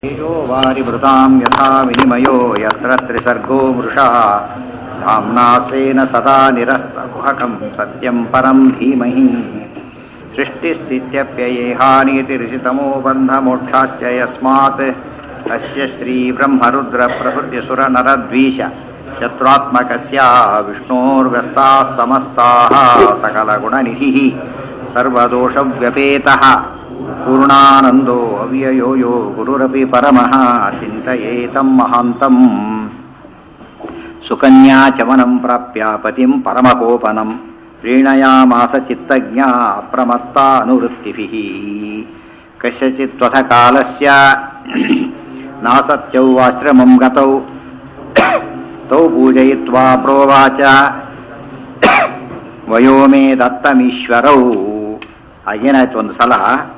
तेजो वारिभृतां यथा विनिमयो यत्र त्रिसर्गो मृषा धाम्ना स्वेन सदा निरस्तकुहकं सत्यं परं धीमहि सृष्टिस्थित्यप्ययेहानीतिरिषितमो बन्धमोक्षास्य यस्मात् अस्य श्रीब्रह्मरुद्रप्रभृतिसुरनरद्वीष शत्रुत्मकस्य विष्णोर्व्यस्ताः समस्ताः सकलगुणनिधिः सर्वदोषव्यपेतः पूर्णानन्दो अव्ययो यो गुरुरपि परमः चिन्तयेतं महान्तम् सुकन्याचमनं प्राप्य पतिं परमकोपनं प्रीणयामास चित्तज्ञा अप्रमत्तानुवृत्तिभिः कस्यचित्त्वथ कालस्य नासत्यौ आश्रमं गतौ तौ पूजयित्वा प्रोवाच ವಯೋ ಮೇ ದತ್ತಮೀಶ್ವರೌ ಏನಾಯ್ತು ಒಂದು ಸಲ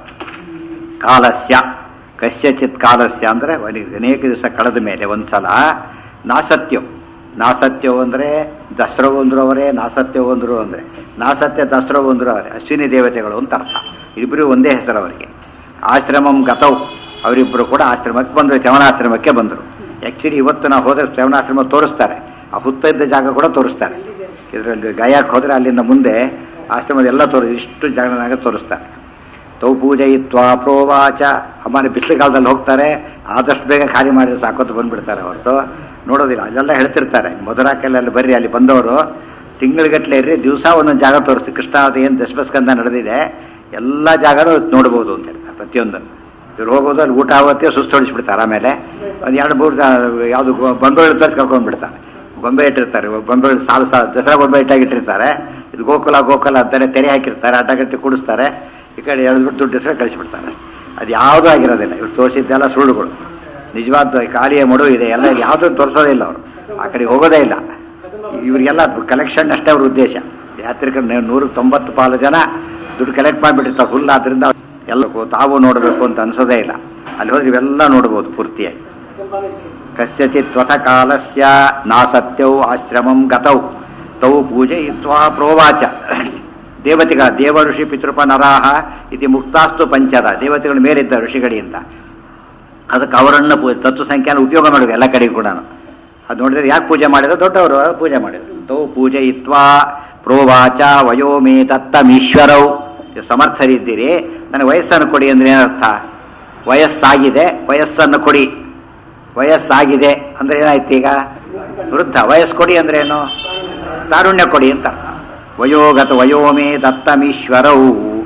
ಕಾಲಸ್ಯ ಕಸ್ಯಚಿತ್ ಕಾಲಸ್ಯ ಅಂದರೆ ಅನೇಕ ದಿವಸ ಕಳೆದ ಮೇಲೆ ಒಂದು ಸಲ ನಾಸತ್ಯೋ ನಾಸತ್ಯವು ಅಂದರೆ ದಸರವು ಅಂದ್ರು ಅವರೇ ನಾಸತ್ಯವು ಅಂದ್ರು ಅಂದರೆ ನಾಸತ್ಯ ದಸರವು ಅಂದ್ರು ಅವರೇ ಅಶ್ವಿನಿ ದೇವತೆಗಳು ಅಂತ ಅರ್ಥ ಇಬ್ಬರು ಒಂದೇ ಹೆಸರು ಅವರಿಗೆ ಆಶ್ರಮಂ ಗತೌ ಅವರಿಬ್ಬರು ಕೂಡ ಆಶ್ರಮಕ್ಕೆ ಬಂದರು ಚವನಾಶ್ರಮಕ್ಕೆ ಬಂದರು ಆ್ಯಕ್ಚುಲಿ ಇವತ್ತು ನಾವು ಹೋದರೆ ಚವನಾಶ್ರಮ ತೋರಿಸ್ತಾರೆ ಆ ಹುತ್ತ ಇದ್ದ ಜಾಗ ಕೂಡ ತೋರಿಸ್ತಾರೆ ಇದರಲ್ಲಿ ಗಯಾಕ್ಕೆ ಹೋದರೆ ಅಲ್ಲಿಂದ ಮುಂದೆ ಆಶ್ರಮದ ಎಲ್ಲ ತೋರಿಸಿ ಇಷ್ಟು ಜಾಗದಾಗ ತೋರಿಸ್ತಾರೆ ತೌ ಪೂಜಯಿತ್ವಾ ಪ್ರೋವಾಚ ಅಮ್ಮನ ಬಿಸಿಲುಗಾಲದಲ್ಲಿ ಹೋಗ್ತಾರೆ ಆದಷ್ಟು ಬೇಗ ಖಾಲಿ ಮಾಡಿದ್ರೆ ಸಾಕೋತ ಬಂದ್ಬಿಡ್ತಾರೆ ಹೊರತು ನೋಡೋದಿಲ್ಲ ಅಲ್ಲೆಲ್ಲ ಹೇಳ್ತಿರ್ತಾರೆ ಮಧುರಾಕಲ್ಲಿ ಬರ್ರಿ ಅಲ್ಲಿ ಬಂದವರು ತಿಂಗಳಿಗಟ್ಟಲೆ ಇರ್ರಿ ದಿವಸ ಒಂದೊಂದು ಜಾಗ ತೋರಿಸ್ತೀವಿ ಕೃಷ್ಣ ಅದು ಏನು ದಶಮಸ್ಕಂದ ನಡೆದಿದೆ ಎಲ್ಲ ಜಾಗನೂ ನೋಡ್ಬೋದು ಅಂತ ಹೇಳ್ತಾರೆ ಪ್ರತಿಯೊಂದನ್ನು ಇವ್ರು ಹೋಗೋದು ಅಲ್ಲಿ ಊಟ ಆವತ್ತೇ ಸುಸ್ತು ಹೊಡಿಸ್ಬಿಡ್ತಾರೆ ಆಮೇಲೆ ಒಂದು ಎರಡು ಮೂರು ಯಾವುದು ಬಂಬೆ ತೋರಿಸಿ ಕರ್ಕೊಂಡು ಬಿಡ್ತಾರೆ ಗೊಂಬೆ ಇಟ್ಟಿರ್ತಾರೆ ಗೊಂಬೆ ಸಾಲು ಸಾಲು ದಸರಾ ಗೊಂಬೆ ಇಟ್ಟಾಗಿ ಇಟ್ಟಿರ್ತಾರೆ ಇದು ಗೋಕುಲ ಗೋಕುಲ ಅಂತಾರೆ ತೆರೆ ಹಾಕಿರ್ತಾರೆ ಅಡ್ಡಗಟ್ಟಿ ಕೂಡಿಸ್ತಾರೆ ಈ ಕಡೆ ಎಳೆದ್ಬಿಟ್ಟು ದುಡ್ಡು ಹೆಸರು ಕಳಿಸ್ಬಿಡ್ತಾರೆ ಅದು ಯಾವುದೂ ಆಗಿರೋದಿಲ್ಲ ಇವ್ರು ತೋರಿಸಿದ್ದೆಲ್ಲ ಸುಳ್ಳುಗಳು ನಿಜವಾದ ಕಾಲಿಯ ಮಡು ಇದೆ ಎಲ್ಲ ಯಾವುದೂ ತೋರಿಸೋದೇ ಇಲ್ಲ ಅವರು ಆ ಕಡೆ ಹೋಗೋದೇ ಇಲ್ಲ ಇವರಿಗೆಲ್ಲ ಕಲೆಕ್ಷನ್ ಅಷ್ಟೇ ಅವ್ರ ಉದ್ದೇಶ ಯಾತ್ರಿಕರು ನೂರ ತೊಂಬತ್ತು ಪಾಲು ಜನ ದುಡ್ಡು ಕಲೆಕ್ಟ್ ಮಾಡಿಬಿಟ್ಟಿರ್ತಾರೆ ಹುಲ್ಲು ಆದ್ದರಿಂದ ಎಲ್ಲ ತಾವು ನೋಡಬೇಕು ಅಂತ ಅನ್ಸೋದೇ ಇಲ್ಲ ಅಲ್ಲಿ ಹೋದ್ರೆ ಇವೆಲ್ಲ ನೋಡ್ಬೋದು ಪೂರ್ತಿಯಾಗಿ ಕಸ್ಯಚಿತ್ ತ್ವಥ ಕಾಲಸ್ಯ ನಾಸತ್ಯೌ ಆಶ್ರಮಂ ಗತೌ ತೌ ಪೂಜಯಿತ್ವಾ ಪ್ರೋವಾಚ ದೇವತೆಗಳ ದೇವ ಋಷಿ ಪಿತೃಪ ನರಾಹ ಇತಿ ಮುಕ್ತಾಸ್ತು ಪಂಚದ ದೇವತೆಗಳ ಮೇಲಿದ್ದ ಋಷಿಗಳಿಂದ ಅದಕ್ಕೆ ಅವರನ್ನು ಪೂ ತತ್ವ ಸಂಖ್ಯಾನ ಉಪಯೋಗ ಮಾಡಬೇಕು ಎಲ್ಲ ಕಡೆಗೂ ಕೂಡ ಅದು ನೋಡಿದ್ರೆ ಯಾಕೆ ಪೂಜೆ ಮಾಡಿದ್ರು ದೊಡ್ಡವರು ಪೂಜೆ ಮಾಡಿದ್ರು ತೌ ಪೂಜಯಿತ್ವಾ ಪ್ರೋವಾಚ ವಯೋ ಮೇ ದತ್ತಮೀಶ್ವರೌ ಸಮರ್ಥರಿದ್ದೀರಿ ನನಗೆ ವಯಸ್ಸನ್ನು ಕೊಡಿ ಅಂದ್ರೆ ಏನರ್ಥ ವಯಸ್ಸಾಗಿದೆ ವಯಸ್ಸನ್ನು ಕೊಡಿ ವಯಸ್ಸಾಗಿದೆ ಅಂದ್ರೆ ಏನಾಯ್ತು ಈಗ ವೃದ್ಧ ವಯಸ್ಸು ಕೊಡಿ ಅಂದ್ರೆ ಏನು ತಾರುಣ್ಯ ಕೊಡಿ ಅಂತ ಅರ್ಥ ವಯೋಗತ ವಯೋಮೇ ದತ್ತಮೀಶ್ವರೌ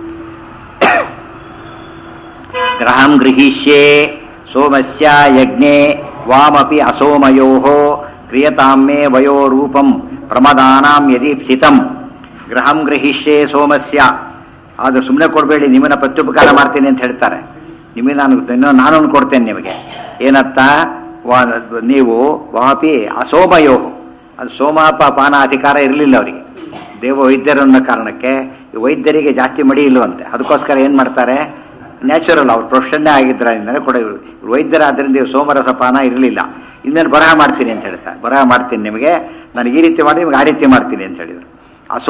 ಗ್ರಹಂ ಗೃಹೀಷ್ಯೆ ಸೋಮಸ್ಯ ಯಜ್ಞೆ ವಾಮಪಿ ಅಸೋಮಯೋ ಕ್ರಿಯತಾಮೇ ವಯೋರೂಪಂ ಪ್ರಮದಾನಾಂ ಯದೀಪ್ಸಿತಂ ಗ್ರಹಂ ಗೃಹೀಷ್ಯೆ ಸೋಮಸ್ಯ ಆದ್ರೆ ಸುಮ್ಮನೆ ಕೊಡಬೇಡಿ ನಿಮ್ಮನ್ನ ಪ್ರತ್ಯುಪಕಾರ ಮಾಡ್ತೀನಿ ಅಂತ ಹೇಳ್ತಾರೆ ನಿಮಗೆ ನಾನು ಇನ್ನೂ ನಾನೊಂದು ಕೊಡ್ತೇನೆ ನಿಮಗೆ ಏನತ್ತ ವಾ ನೀವು ವಾಪಿ ಅಸೋಮಯೋ ಅದು ಸೋಮಾಪ ಪಾನ ಅಧಿಕಾರ ಇರಲಿಲ್ಲ ಅವರಿಗೆ ದೇವ ವೈದ್ಯರನ್ನ ಕಾರಣಕ್ಕೆ ವೈದ್ಯರಿಗೆ ಜಾಸ್ತಿ ಮಡಿ ಇಲ್ಲವಂತೆ ಅದಕ್ಕೋಸ್ಕರ ಏನು ಮಾಡ್ತಾರೆ ನ್ಯಾಚುರಲ್ ಅವ್ರ ಪ್ರೊಫೆಷನ್ನೇ ಆಗಿದ್ದರಿಂದ ಕೂಡ ಇವರು ವೈದ್ಯರಾದ್ರಿಂದ ಸೋಮರಸ ಪಾನ ಇರಲಿಲ್ಲ ಇನ್ನೇನು ಬರಹ ಮಾಡ್ತೀನಿ ಅಂತ ಹೇಳ್ತಾರೆ ಬರಹ ಮಾಡ್ತೀನಿ ನಿಮಗೆ ನನಗೆ ಈ ರೀತಿ ಮಾಡಿ ನಿಮಗೆ ಆ ರೀತಿ ಮಾಡ್ತೀನಿ ಅಂತ ಹೇಳಿದರು ಅಸೋ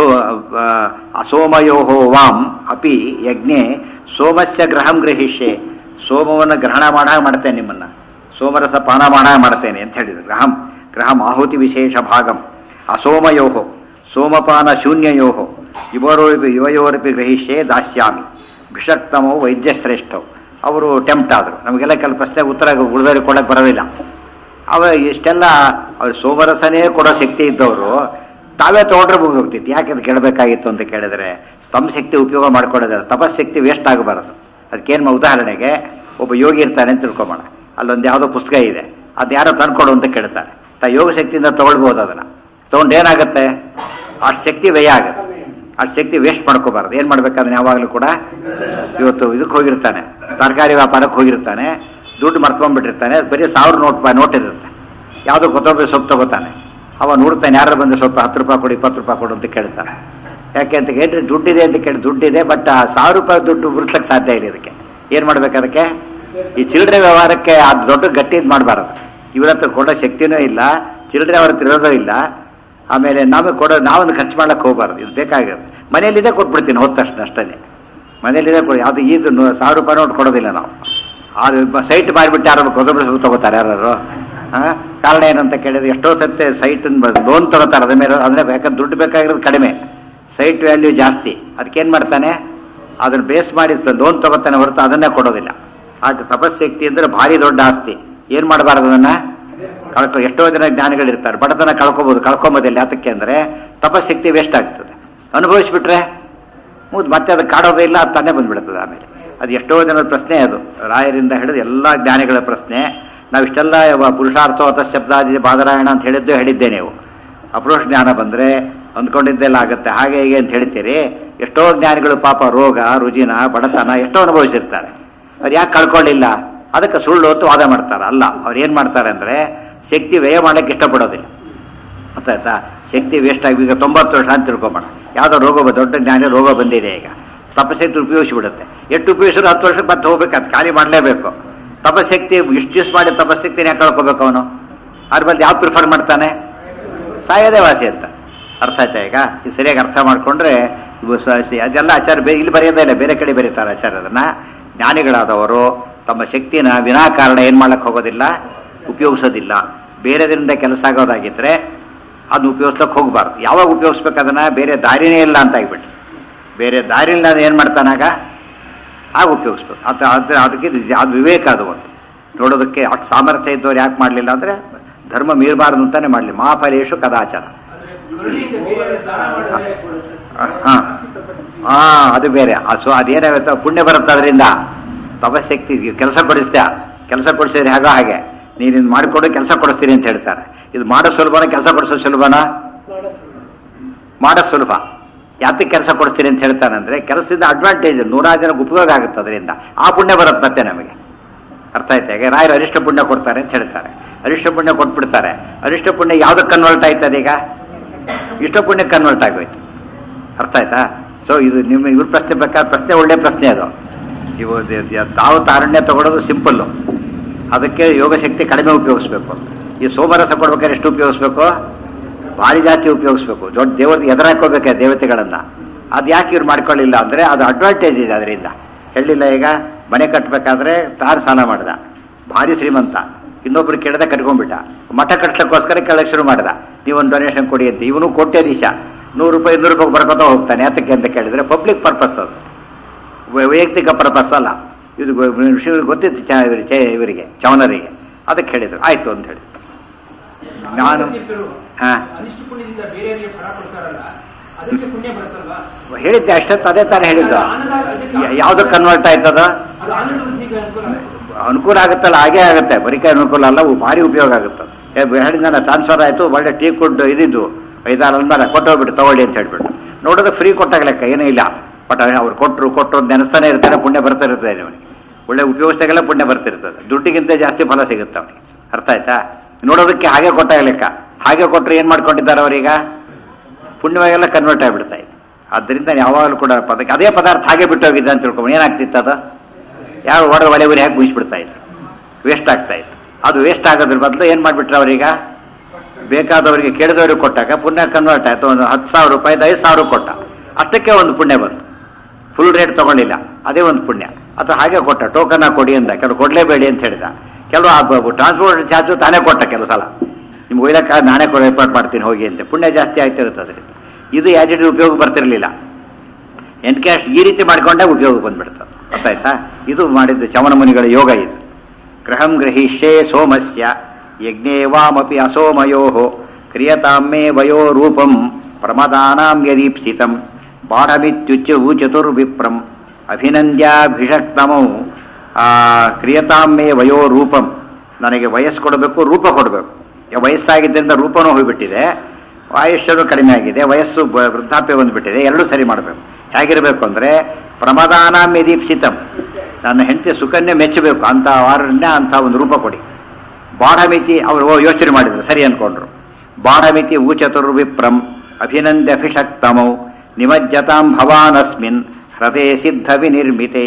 ಅಸೋಮಯೋಹೋ ವಾಂ ಅಪಿ ಯಜ್ಞೆ ಸೋಮಸ್ಯ ಗ್ರಹಂ ಗ್ರಹಿಷ್ಯೆ ಸೋಮವನ್ನು ಗ್ರಹಣ ಮಾಡ ಮಾಡ್ತೇನೆ ನಿಮ್ಮನ್ನ ಸೋಮರಸ ಪಾನ ಮಾಡ ಮಾಡ್ತೇನೆ ಅಂತ ಹೇಳಿದರು ಗ್ರಹಂ ಗ್ರಹಂ ಆಹುತಿ ವಿಶೇಷ ಭಾಗಂ ಅಸೋಮಯೋಹೋ ಸೋಮಪಾನ ಶೂನ್ಯಯೋಹೋ ಇವರೋ ಯುವಯೋರಪಿ ಗ್ರಹಿಷ್ಯೆ ದಾಸ್ಯಾಮಿ ಭಿಷಕ್ತಮೋ ವೈದ್ಯಶ್ರೇಷ್ಠವು ಅವರು ಟೆಂಪ್ಟ್ ಆದರು ನಮಗೆಲ್ಲ ಕೆಲವು ಪ್ರಶ್ನೆ ಉತ್ತರ ಉಳಿದವರಿಗೆ ಕೊಡಕ್ಕೆ ಬರೋದಿಲ್ಲ ಅವ ಇಷ್ಟೆಲ್ಲ ಅವ್ರು ಸೋಮರಸನೇ ಕೊಡೋ ಶಕ್ತಿ ಇದ್ದವರು ತಾವೇ ತೊಗೊಂಡ್ರೆ ಮುಗಿದು ಹೋಗ್ತಿತ್ತು ಯಾಕೆ ಅದು ಕೇಳಬೇಕಾಗಿತ್ತು ಅಂತ ಕೇಳಿದ್ರೆ ತಮ್ಮ ಶಕ್ತಿ ಉಪಯೋಗ ಮಾಡ್ಕೊಳ್ಳೋದಿಲ್ಲ ತಪಶಕ್ತಿ ವೇಸ್ಟ್ ಆಗಬಾರದು ಅದಕ್ಕೇನು ಉದಾಹರಣೆಗೆ ಒಬ್ಬ ಯೋಗಿ ಇರ್ತಾನೆ ಅಂತ ತಿಳ್ಕೊಬೋಣ ಅಲ್ಲೊಂದು ಯಾವುದೋ ಪುಸ್ತಕ ಇದೆ ಅದು ಯಾರೋ ತಂದ್ಕೊಡು ಅಂತ ಕೇಳ್ತಾರೆ ತಾ ಯೋಗ ಶಕ್ತಿಯಿಂದ ತೊಗೊಳ್ಬೋದು ಅದನ್ನು ತೊಗೊಂಡು ಏನಾಗುತ್ತೆ ಆ ಶಕ್ತಿ ವ್ಯಯ ಆಗುತ್ತೆ ಆ ಶಕ್ತಿ ವೇಸ್ಟ್ ಮಾಡ್ಕೋಬಾರ್ದು ಏನು ಮಾಡ್ಬೇಕಾದ್ರೆ ಯಾವಾಗಲೂ ಕೂಡ ಇವತ್ತು ಇದಕ್ಕೆ ಹೋಗಿರ್ತಾನೆ ತರಕಾರಿ ವ್ಯಾಪಾರಕ್ಕೆ ಹೋಗಿರ್ತಾನೆ ದುಡ್ಡು ಮರ್ತ್ಕೊಂಡ್ಬಿಟ್ಟಿರ್ತಾನೆ ಬರೀ ಸಾವಿರ ನೋಟ್ ನೋಟ್ ಇರುತ್ತೆ ಯಾವುದೋ ಕೊತ್ತಂಬರಿ ಸೊಪ್ಪು ತಗೋತಾನೆ ಅವ ನೋಡ್ತಾನೆ ಯಾರು ಬಂದು ಸ್ವಲ್ಪ ಹತ್ತು ರೂಪಾಯಿ ಕೊಡು ಇಪ್ಪತ್ತು ರೂಪಾಯಿ ಕೊಡು ಅಂತ ಕೇಳ್ತಾನೆ ಯಾಕೆ ಅಂತ ಕೇಳಿದ್ರೆ ದುಡ್ಡಿದೆ ಅಂತ ಕೇಳಿ ದುಡ್ಡಿದೆ ಬಟ್ ಆ ಸಾವಿರ ರೂಪಾಯಿ ದುಡ್ಡು ಬಿಡಿಸ್ಲಿಕ್ಕೆ ಸಾಧ್ಯ ಇಲ್ಲ ಇದಕ್ಕೆ ಏನು ಮಾಡ್ಬೇಕು ಅದಕ್ಕೆ ಈ ಚಿಲ್ಲರೆ ವ್ಯವಹಾರಕ್ಕೆ ಅದು ದೊಡ್ಡ ಗಟ್ಟಿ ಇದು ಮಾಡಬಾರದು ಇವ್ರ ಹತ್ರ ಕೊಡೋ ಶಕ್ತಿನೂ ಇಲ್ಲ ಚಿಲ್ಲರೆ ಅವ್ರ ಹತ್ರ ಇರೋದೂ ಇಲ್ಲ ಆಮೇಲೆ ನಾವೇ ಕೊಡೋ ನಾವೊಂದು ಖರ್ಚು ಮಾಡ್ಲಿಕ್ಕೆ ಹೋಗ್ಬಾರ್ದು ಇದು ಬೇಕಾಗಿರೋದು ಮನೆಯಲ್ಲಿದೆ ಕೊಟ್ಬಿಡ್ತೀನಿ ಹೋದ ತಕ್ಷಣ ಅಷ್ಟೇ ಮನೇಲಿದೆ ಕೊಡಿ ಅದು ಇದು ನೂ- ಸಾವಿರ ರೂಪಾಯಿ ನೋಟ್ ಕೊಡೋದಿಲ್ಲ ನಾವು ಅದು ಸೈಟ್ ಮಾರಿಬಿಟ್ಟು ಯಾರು ಕೊತ್ತಂಬರಿ ತಗೋತಾರೆ ಯಾರು ಕಾರಣ ಏನಂತ ಕೇಳಿದ್ರೆ ಎಷ್ಟೋ ಸತ್ತೆ ಸೈಟ್ ಲೋನ್ ತಗೋತಾರೆ ಅದ್ರ ಮೇಲೆ ಅಂದ್ರೆ ಯಾಕಂದ್ರೆ ದುಡ್ಡು ಬೇಕಾಗಿರೋದು ಕಡಿಮೆ ಸೈಟ್ ವ್ಯಾಲ್ಯೂ ಜಾಸ್ತಿ ಅದಕ್ಕೇನು ಮಾಡ್ತಾನೆ ಅದನ್ನ ಬೇಸ್ ಮಾಡಿ ಲೋನ್ ತಗೋತಾನೆ ಹೊರತು ಅದನ್ನೇ ಕೊಡೋದಿಲ್ಲ ಆಗ ತಪಸ್ಸಕ್ತಿ ಅಂದ್ರೆ ಭಾರಿ ದೊಡ್ಡ ಆಸ್ತಿ ಏನು ಮಾಡಬಾರ್ದು ಅದನ್ನ ಕಳ್ಕೊ ಎಷ್ಟೋ ಜನ ಜ್ಞಾನಿಗಳಿರ್ತಾರೆ ಬಡತನ ಕಳ್ಕೊಬೋದು ಕಳ್ಕೊಂಬೋದಿಲ್ಲ ಯಾತಕ್ಕೆ ಅಂದರೆ ತಪಸ್ಸಕ್ತಿ ವೇಸ್ಟ್ ಆಗ್ತದೆ ಅನುಭವಿಸ್ಬಿಟ್ರೆ ಮುದ್ ಮತ್ತೆ ಅದು ಕಾಡೋದೇ ಇಲ್ಲ ಅದು ತಾನೇ ಬಂದ್ಬಿಡ್ತದೆ ಆಮೇಲೆ ಅದು ಎಷ್ಟೋ ಜನರ ಪ್ರಶ್ನೆ ಅದು ರಾಯರಿಂದ ಹಿಡಿದು ಎಲ್ಲ ಜ್ಞಾನಿಗಳ ಪ್ರಶ್ನೆ ನಾವು ಇಷ್ಟೆಲ್ಲ ವ- ಪುರುಷಾರ್ಥವತ ಶಬ್ದಾದಿ ಬಾದರಾಯಣ ಅಂತ ಹೇಳಿದ್ದು ಹೇಳಿದ್ದೆ ನೀವು ಅಪರೋಷ ಜ್ಞಾನ ಬಂದರೆ ಅಂದ್ಕೊಂಡಿದ್ದೆಲ್ಲ ಆಗುತ್ತೆ ಹಾಗೆ ಹೀಗೆ ಅಂತ ಹೇಳ್ತೀರಿ ಎಷ್ಟೋ ಜ್ಞಾನಿಗಳು ಪಾಪ ರೋಗ ರುಜಿನ ಬಡತನ ಎಷ್ಟೋ ಅನುಭವಿಸಿರ್ತಾರೆ ಅವ್ರು ಯಾಕೆ ಕಳ್ಕೊಳ್ಳಿಲ್ಲ ಅದಕ್ಕೆ ಸುಳ್ಳು ಹೊತ್ತು ವಾದ ಮಾಡ್ತಾರೆ ಅಲ್ಲ ಅವ್ರು ಏನು ಮಾಡ್ತಾರೆ ಅಂದರೆ ಶಕ್ತಿ ವ್ಯಯ ಮಾಡಕ್ಕೆ ಇಷ್ಟಪಡೋದಿಲ್ಲ ಗೊತ್ತಾಯ್ತಾ ಶಕ್ತಿ ವೇಸ್ಟ್ ಆಗಿ ಈಗ ತೊಂಬತ್ತು ವರ್ಷ ಅಂತ ತಿಳ್ಕೊಂಬೋಣ ಯಾವುದೋ ರೋಗ ಬ- ದೊಡ್ಡ ಜ್ಞಾನ ರೋಗ ಬಂದಿದೆ ಈಗ ತಪಶಕ್ತಿ ಉಪಯೋಗಿಸ್ಬಿಡುತ್ತೆ ಎಷ್ಟು ಉಪಯೋಗಿಸಿದ್ರು ಹತ್ತು ವರ್ಷಕ್ಕೆ ಮತ್ತೆ ಹೋಗ್ಬೇಕು ಅದು ಖಾಲಿ ಮಾಡಲೇಬೇಕು ತಪಶಕ್ತಿ ಇಷ್ಟು ದಿವಸ ಮಾಡಿ ತಪಶಕ್ತಿನ ಯಾಕೆ ಕಳ್ಕೊಬೇಕು ಅವನು ಅದ್ರ ಬದಲು ಯಾವ್ದು ಪ್ರಿಫರ್ ಮಾಡ್ತಾನೆ ಸಾಯೋದೇ ವಾಸಿ ಅಂತ ಅರ್ಥ ಆಯ್ತಾ ಈಗ ಇದು ಸರಿಯಾಗಿ ಅರ್ಥ ಮಾಡ್ಕೊಂಡ್ರೆ ಇವು ಸ- ಸ- ಅದೆಲ್ಲ ಆಚಾರ ಬೇ ಇಲ್ಲಿ ಬರೆಯೋದೇ ಇಲ್ಲ ಬೇರೆ ಕಡೆ ಬರೀತಾರೆ ಆಚಾರ ಅದನ್ನ ಜ್ಞಾನಿಗಳಾದವರು ತಮ್ಮ ಶಕ್ತಿನ ವಿನಾಕಾರಣ ಏನು ಮಾಡಕ್ಕೆ ಹೋಗೋದಿಲ್ಲ ಉಪಯೋಗಿಸೋದಿಲ್ಲ ಬೇರೆದರಿಂದ ಕೆಲಸ ಆಗೋದಾಗಿದ್ರೆ ಅದನ್ನ ಉಪಯೋಗಿಸ್ಲಿಕ್ಕೆ ಹೋಗಬಾರ್ದು ಯಾವಾಗ ಉಪಯೋಗಿಸ್ಬೇಕು ಅದನ್ನ ಬೇರೆ ದಾರಿನೇ ಇಲ್ಲ ಅಂತ ಆಗಿಬಿಟ್ಟು ಬೇರೆ ದಾರಿ ಇಲ್ಲ ಏನು ಮಾಡ್ತಾನಾಗ ಆಗ ಉಪಯೋಗಿಸ್ಬೇಕು ಅದು ಅದು ಅದಕ್ಕೆ ಇದು- ಅದು ವಿವೇಕ ಅದು ಒಂದು ನೋಡೋದಕ್ಕೆ ಅಷ್ಟು ಸಾಮರ್ಥ್ಯ ಇದ್ದವ್ರು ಯಾಕೆ ಮಾಡಲಿಲ್ಲ ಅಂದರೆ ಧರ್ಮ ಮೀರಬಾರ್ದು ಅಂತಾನೆ ಮಾಡಲಿ ಮಹಾಫಲೇಶು ಕದಾಚಾರ ಆದ್ರೆ ಕರುಣೆಯಿಂದ ಬೇರೆ ದಾನ ಮಾಡಿದ್ರೆ ಹಾಂ ಹಾಂ ಅದು ಬೇರೆ ಆ ಸೊ ಅದೇನಾಗುತ್ತೆ ಪುಣ್ಯ ಬರುತ್ತೆ ಅದರಿಂದ ತಪಶಕ್ತಿ ಕೆಲಸ ಕೊಡಿಸ್ತಾ ಕೆಲಸ ಕೊಡಿಸಿದ್ರೆ ಹಾಗೋ ಹಾಗೆ ನೀನು ಇದು ಮಾಡಿಕೊಡು ಕೆಲಸ ಕೊಡಿಸ್ತೀನಿ ಅಂತ ಹೇಳ್ತಾರೆ ಇದು ಮಾಡೋ ಸುಲಭನ ಕೆಲಸ ಕೊಡಿಸೋ ಸುಲಭನಾ ಮಾಡೋ ಸುಲಭ ಯಾತಕ್ಕೆ ಕೆಲಸ ಕೊಡಿಸ್ತೀನಿ ಅಂತ ಹೇಳ್ತಾನಂದ್ರೆ ಕೆಲಸದಿಂದ ಅಡ್ವಾಂಟೇಜ್ ನೂರಾರು ಜನಕ್ಕೆ ಉಪಯೋಗ ಆಗುತ್ತೆ ಅದರಿಂದ ಆ ಪುಣ್ಯ ಬರುತ್ತೆ ಮತ್ತೆ ನಮಗೆ ಅರ್ಥ ಆಯ್ತಾ ಈಗ ರಾಯರು ಅರಿಷ್ಟ ಪುಣ್ಯ ಕೊಡ್ತಾರೆ ಅಂತ ಹೇಳ್ತಾರೆ ಅರಿಷ್ಟ ಪುಣ್ಯ ಕೊಟ್ಬಿಡ್ತಾರೆ ಅರಿಷ್ಟ ಪುಣ್ಯ ಯಾವ್ದಕ್ಕೆ ಕನ್ವರ್ಟ್ ಆಯ್ತದೆ ಈಗ ಇಷ್ಟ ಪುಣ್ಯ ಕನ್ವರ್ಟ್ ಆಗೋಯ್ತು ಅರ್ಥ ಆಯ್ತಾ ಸೊ ಇದು ನಿಮ್ಮ ಇವ್ರ ಪ್ರಶ್ನೆ ಬೇಕಾದ ಪ್ರಶ್ನೆ ಒಳ್ಳೆ ಪ್ರಶ್ನೆ ಅದು ಇವು ದ- ದ- ತಾವು ತಾರಣ್ಯ ತಗೊಳ್ಳೋದು ಸಿಂಪಲ್ಲು ಅದಕ್ಕೆ ಯೋಗಶಕ್ತಿ ಕಡಿಮೆ ಉಪಯೋಗಿಸ್ಬೇಕು ಈ ಸೋಮರಸ ಕೊಡ್ಬೇಕಾದ್ರೆ ಎಷ್ಟು ಉಪಯೋಗಿಸ್ಬೇಕು ಭಾರಿ ಜಾಸ್ತಿ ಉಪಯೋಗಿಸ್ಬೇಕು ದೊಡ್ಡ ದೇವತೆ ಎದುರಾಕೋಬೇಕು ದೇವತೆಗಳನ್ನ ಅದು ಯಾಕೆ ಇವ್ರು ಮಾಡ್ಕೊಳ್ಳಿಲ್ಲ ಅಂದರೆ ಅದು ಅಡ್ವಾಂಟೇಜ್ ಇದೆ ಅದರಿಂದ ಹೇಳಿಲ್ಲ ಈಗ ಮನೆ ಕಟ್ಟಬೇಕಾದ್ರೆ ತಾರು ಸಾಲ ಮಾಡ್ದ ಭಾರಿ ಶ್ರೀಮಂತ ಇನ್ನೊಬ್ರು ಕೇಳ್ದೆ ಕಟ್ಕೊಂಡ್ಬಿಟ್ಟ ಮಠ ಕಟ್ಸಕ್ಕೋಸ್ಕರ ಕೇಳಕ್ಕೆ ಶುರು ಮಾಡ್ದ ನೀವೊಂದು ಡೊನೇಷನ್ ಕೊಡಿ ಅಂತ ಇವನು ಕೋಟ್ಯಾಧೀಶ ನೂರು ರೂಪಾಯಿ ಇನ್ನೂರು ರೂಪಾಯಿ ಬರ್ಕೋತಾ ಹೋಗ್ತಾನೆ ಯಾತಕ್ಕೆ ಅಂತ ಕೇಳಿದ್ರೆ ಪಬ್ಲಿಕ್ ಪರ್ಪಸ್ ಅದು ವೈ- ವೈಯಕ್ತಿಕ ಪರ್ಪಸ್ ಅಲ್ಲ ಇದು ಗೊ- ಶಿವರಿಗೆ ಗೊತ್ತಿತ್ತು ಚ ಇವ್ರಿಗೆ ಚ- ಇವರಿಗೆ ಚವನರಿಗೆ ಅದಕ್ಕೆ ಹೇಳಿದ್ರು ಆಯ್ತು ಅಂತ ಹೇಳಿ ನಾನು ತೀರ್ಥರು ಹಾ. ಅನಿಷ್ಟ ಪುಣ್ಯದಿಂದ ಬೇರೆಯವರಿಗೆ ಫಲ ಕೊಡ್ತಾರಲ್ಲ ಅದಕ್ಕೆ ಪುಣ್ಯ ಬರುತ್ತಲ್ವಾ ಹೇಳಿದ್ದೆ ಅಷ್ಟೊತ್ತು ಅದೇ ತಾನೇ ಹೇಳಿದ್ದು ಆನಂದ ಅದಕ್ಕೆ- ಯಾವ್ದಕ್ಕೆ ಕನ್ವರ್ಟ್ ಆಯ್ತದ ಅದು ಆನಂದ ವೃದ್ಧಿಗೆ ಅನುಕೂಲ ಆಗುತ್ತೆ. ಅನುಕೂಲ ಆಗುತ್ತಲ್ಲ ಹಾಗೇ ಆಗುತ್ತೆ ಬರೀಕೆ ಅನುಕೂಲ ಅಲ್ಲ ಅವು ಭಾರಿ ಉಪಯೋಗ ಆಗುತ್ತೆ ಏ, ಹೇಳಿದ್ನಲ್ಲ ಟ್ರಾನ್ಸ್ಫರ್ ಆಯಿತು ಒಳ್ಳೆ ಟೀ ಕುಡ್ ಇದಿದ್ದು ಐದಾರು ಅಲ್ಮಾರ ಕೊಟ್ಟೋಗ್ಬಿಟ್ಟು ತಗೊಳ್ಳಿ ಅಂತ ಹೇಳ್ಬಿಟ್ಟು ನೋಡಿದ್ರೆ ಫ್ರೀ ಕೊಟ್ಟಾಗ ಲೆಕ್ಕ ಏನೂ ಇಲ್ಲ ಬಟ್ ಅವ್ರು ಕೊಟ್ಟರು ಕೊಟ್ಟರು ಅಂತ ನೆನೆಸ್ತಾನೆ ಇರ್ತಾನೆ ಪುಣ್ಯ ಬರ್ತಾ ಇರ್ತದೆ ಅವನಿಗೆ ಒಳ್ಳೆ ಉಪಯೋಗಿಸಿದಾಗೆಲ್ಲ ಪುಣ್ಯ ಬರ್ತಿರ್ತದೆ ದುಡ್ಡಿಗಿಂತ ಜಾಸ್ತಿ ಫಲ ಸಿಗುತ್ತೆ ಅವನಿಗೆ ಅರ್ಥ ಆಯ್ತಾ ನೋಡೋದಕ್ಕೆ ಹಾಗೆ ಕೊಟ್ಟಾಗ ಲೆಕ್ಕ ಹಾಗೆ ಕೊಟ್ಟರು ಏನು ಮಾಡ್ಕೊಂಡಿದ್ದಾರೆ ಅವರೀಗ ಪುಣ್ಯವಾಗೆಲ್ಲ ಕನ್ವರ್ಟ್ ಆಗಿಬಿಡ್ತಾ ಇದೆ ಆದ್ದರಿಂದ ಯಾವಾಗಲೂ ಕೂಡ ಪದಕ್ಕೆ ಅದೇ ಪದಾರ್ಥ ಹಾಗೆ ಬಿಟ್ಟು ಹೋಗಿದೆ ಅಂತ ತಿಳ್ಕೊಂಡು ಏನಾಗ್ತಿತ್ತು ಅದು ಯಾರು ಹೊಡೆದ ಒಲೆ ಉರಿ ಹಾಕಿ ಮುಗಿಸ್ಬಿಡ್ತಾ ಇದ್ರು ವೇಸ್ಟ್ ಆಗ್ತಾ ಇತ್ತು ಅದು ವೇಸ್ಟ್ ಆಗೋದ್ರ ಬದಲು ಏನು ಮಾಡಿಬಿಟ್ರೆ ಅವರೀಗ ಬೇಕಾದವರಿಗೆ ಕೇಳಿದವರಿಗೆ ಕೊಟ್ಟಾಗ ಪುಣ್ಯ ಕನ್ವರ್ಟ್ ಆಯಿತು ಒಂದು ಹತ್ತು ಸಾವಿರ ರೂಪಾಯಿದು ಐದು ಸಾವಿರ ಕೊಟ್ಟ ಅಷ್ಟಕ್ಕೆ ಒಂದು ಪುಣ್ಯ ಬಂತು ಫುಲ್ ರೇಟ್ ತಗೊಂಡಿಲ್ಲ ಅದೇ ಒಂದು ಪುಣ್ಯ ಅಥವಾ ಹಾಗೆ ಕೊಟ್ಟ ಟೋಕನ್ನ ಕೊಡಿ ಅಂದ ಕೆಲವು ಕೊಡಲೇಬೇಡಿ ಅಂತ ಹೇಳಿದ ಕೆಲವು ಟ್ರಾನ್ಸ್ಪೋರ್ಟ್ ಚಾರ್ಜು ತಾನೇ ಕೊಟ್ಟ ಕೆಲವು ಸಲ ನಿಮ್ಗೆ ಒಯ್ಲಕ್ಕ ನಾನೇ ಕೊಡ ಏರ್ಪಾಡು ಮಾಡ್ತೀನಿ ಹೋಗಿ ಅಂತ ಪುಣ್ಯ ಜಾಸ್ತಿ ಆಗ್ತಿರುತ್ತೆ ಅದರಿಂದ ಇದು ಯಾಜಿಡ್ ಉಪಯೋಗ ಬರ್ತಿರಲಿಲ್ಲ ಎನ್ ಕ್ಯಾಶ್ ಈ ರೀತಿ ಮಾಡ್ಕೊಂಡೇ ಉಪಯೋಗ ಬಂದ್ಬಿಡ್ತದೆ ಗೊತ್ತಾಯ್ತಾ ಇದು ಮಾಡಿದ್ದು ಚವನ ಮುನಿಗಳ ಯೋಗ ಇದು ಗ್ರಹಂ ಗೃಹಿಷ್ಯೇ ಸೋಮಸ್ಯ ಯಜ್ಞೇ ವಾಮಪಿ ಅಸೋಮಯೋ ಕ್ರಿಯತಾಮೇ ವಯೋ ರೂಪಂ ಪ್ರಮದಾನಾಂ ಯದೀಪ್ಸಿತಂ ಬಾಢಮಿತ್ಯುಚ್ಯ ಚತುರ್ವಿಪ್ರಂ ಅಭಿನಂದ್ಯಾಭಿಷಕ್ತಮೌ ಕ್ರಿಯತಾಮೇ ವಯೋ ರೂಪಂ ನನಗೆ ವಯಸ್ಸು ಕೊಡಬೇಕು ರೂಪ ಕೊಡಬೇಕು ಈಗ ವಯಸ್ಸಾಗಿದ್ದರಿಂದ ರೂಪನೂ ಹೋಗ್ಬಿಟ್ಟಿದೆ ಆಯುಷ್ಯನೂ ಕಡಿಮೆ ಆಗಿದೆ ವಯಸ್ಸು ಬ- ವೃದ್ಧಾಪ್ಯ ಬಂದ್ಬಿಟ್ಟಿದೆ ಎರಡೂ ಸರಿ ಮಾಡಬೇಕು ಹೇಗಿರಬೇಕು ಅಂದರೆ ಪ್ರಮದಾನಾಂ ಯದೀಪ್ಸಿತಂ ನನ್ನ ಹೆಂಡತಿ ಸುಕನ್ಯೆ ಮೆಚ್ಚಬೇಕು ಅಂತ ವಾರಣ್ಯ ಅಂತ ಒಂದು ರೂಪ ಕೊಡಿ ಬಾಢಮಿತಿ ಅವರು ಯೋಚನೆ ಮಾಡಿದ್ರು ಸರಿ ಅನ್ಕೊಂಡ್ರು ಬಾಢಮಿತಿ ಊಚತುರ್ ವಿಪ್ರಂ ಅಭಿನಂದ್ಯ ಅಭಿಷಕ್ತಮೌ ನಿಮಜ್ಜತಾಂ ಭವಾನಸ್ಮಿನ್ ಹೃದಯ ಸಿದ್ಧ ವಿನಿರ್ಮಿತೇ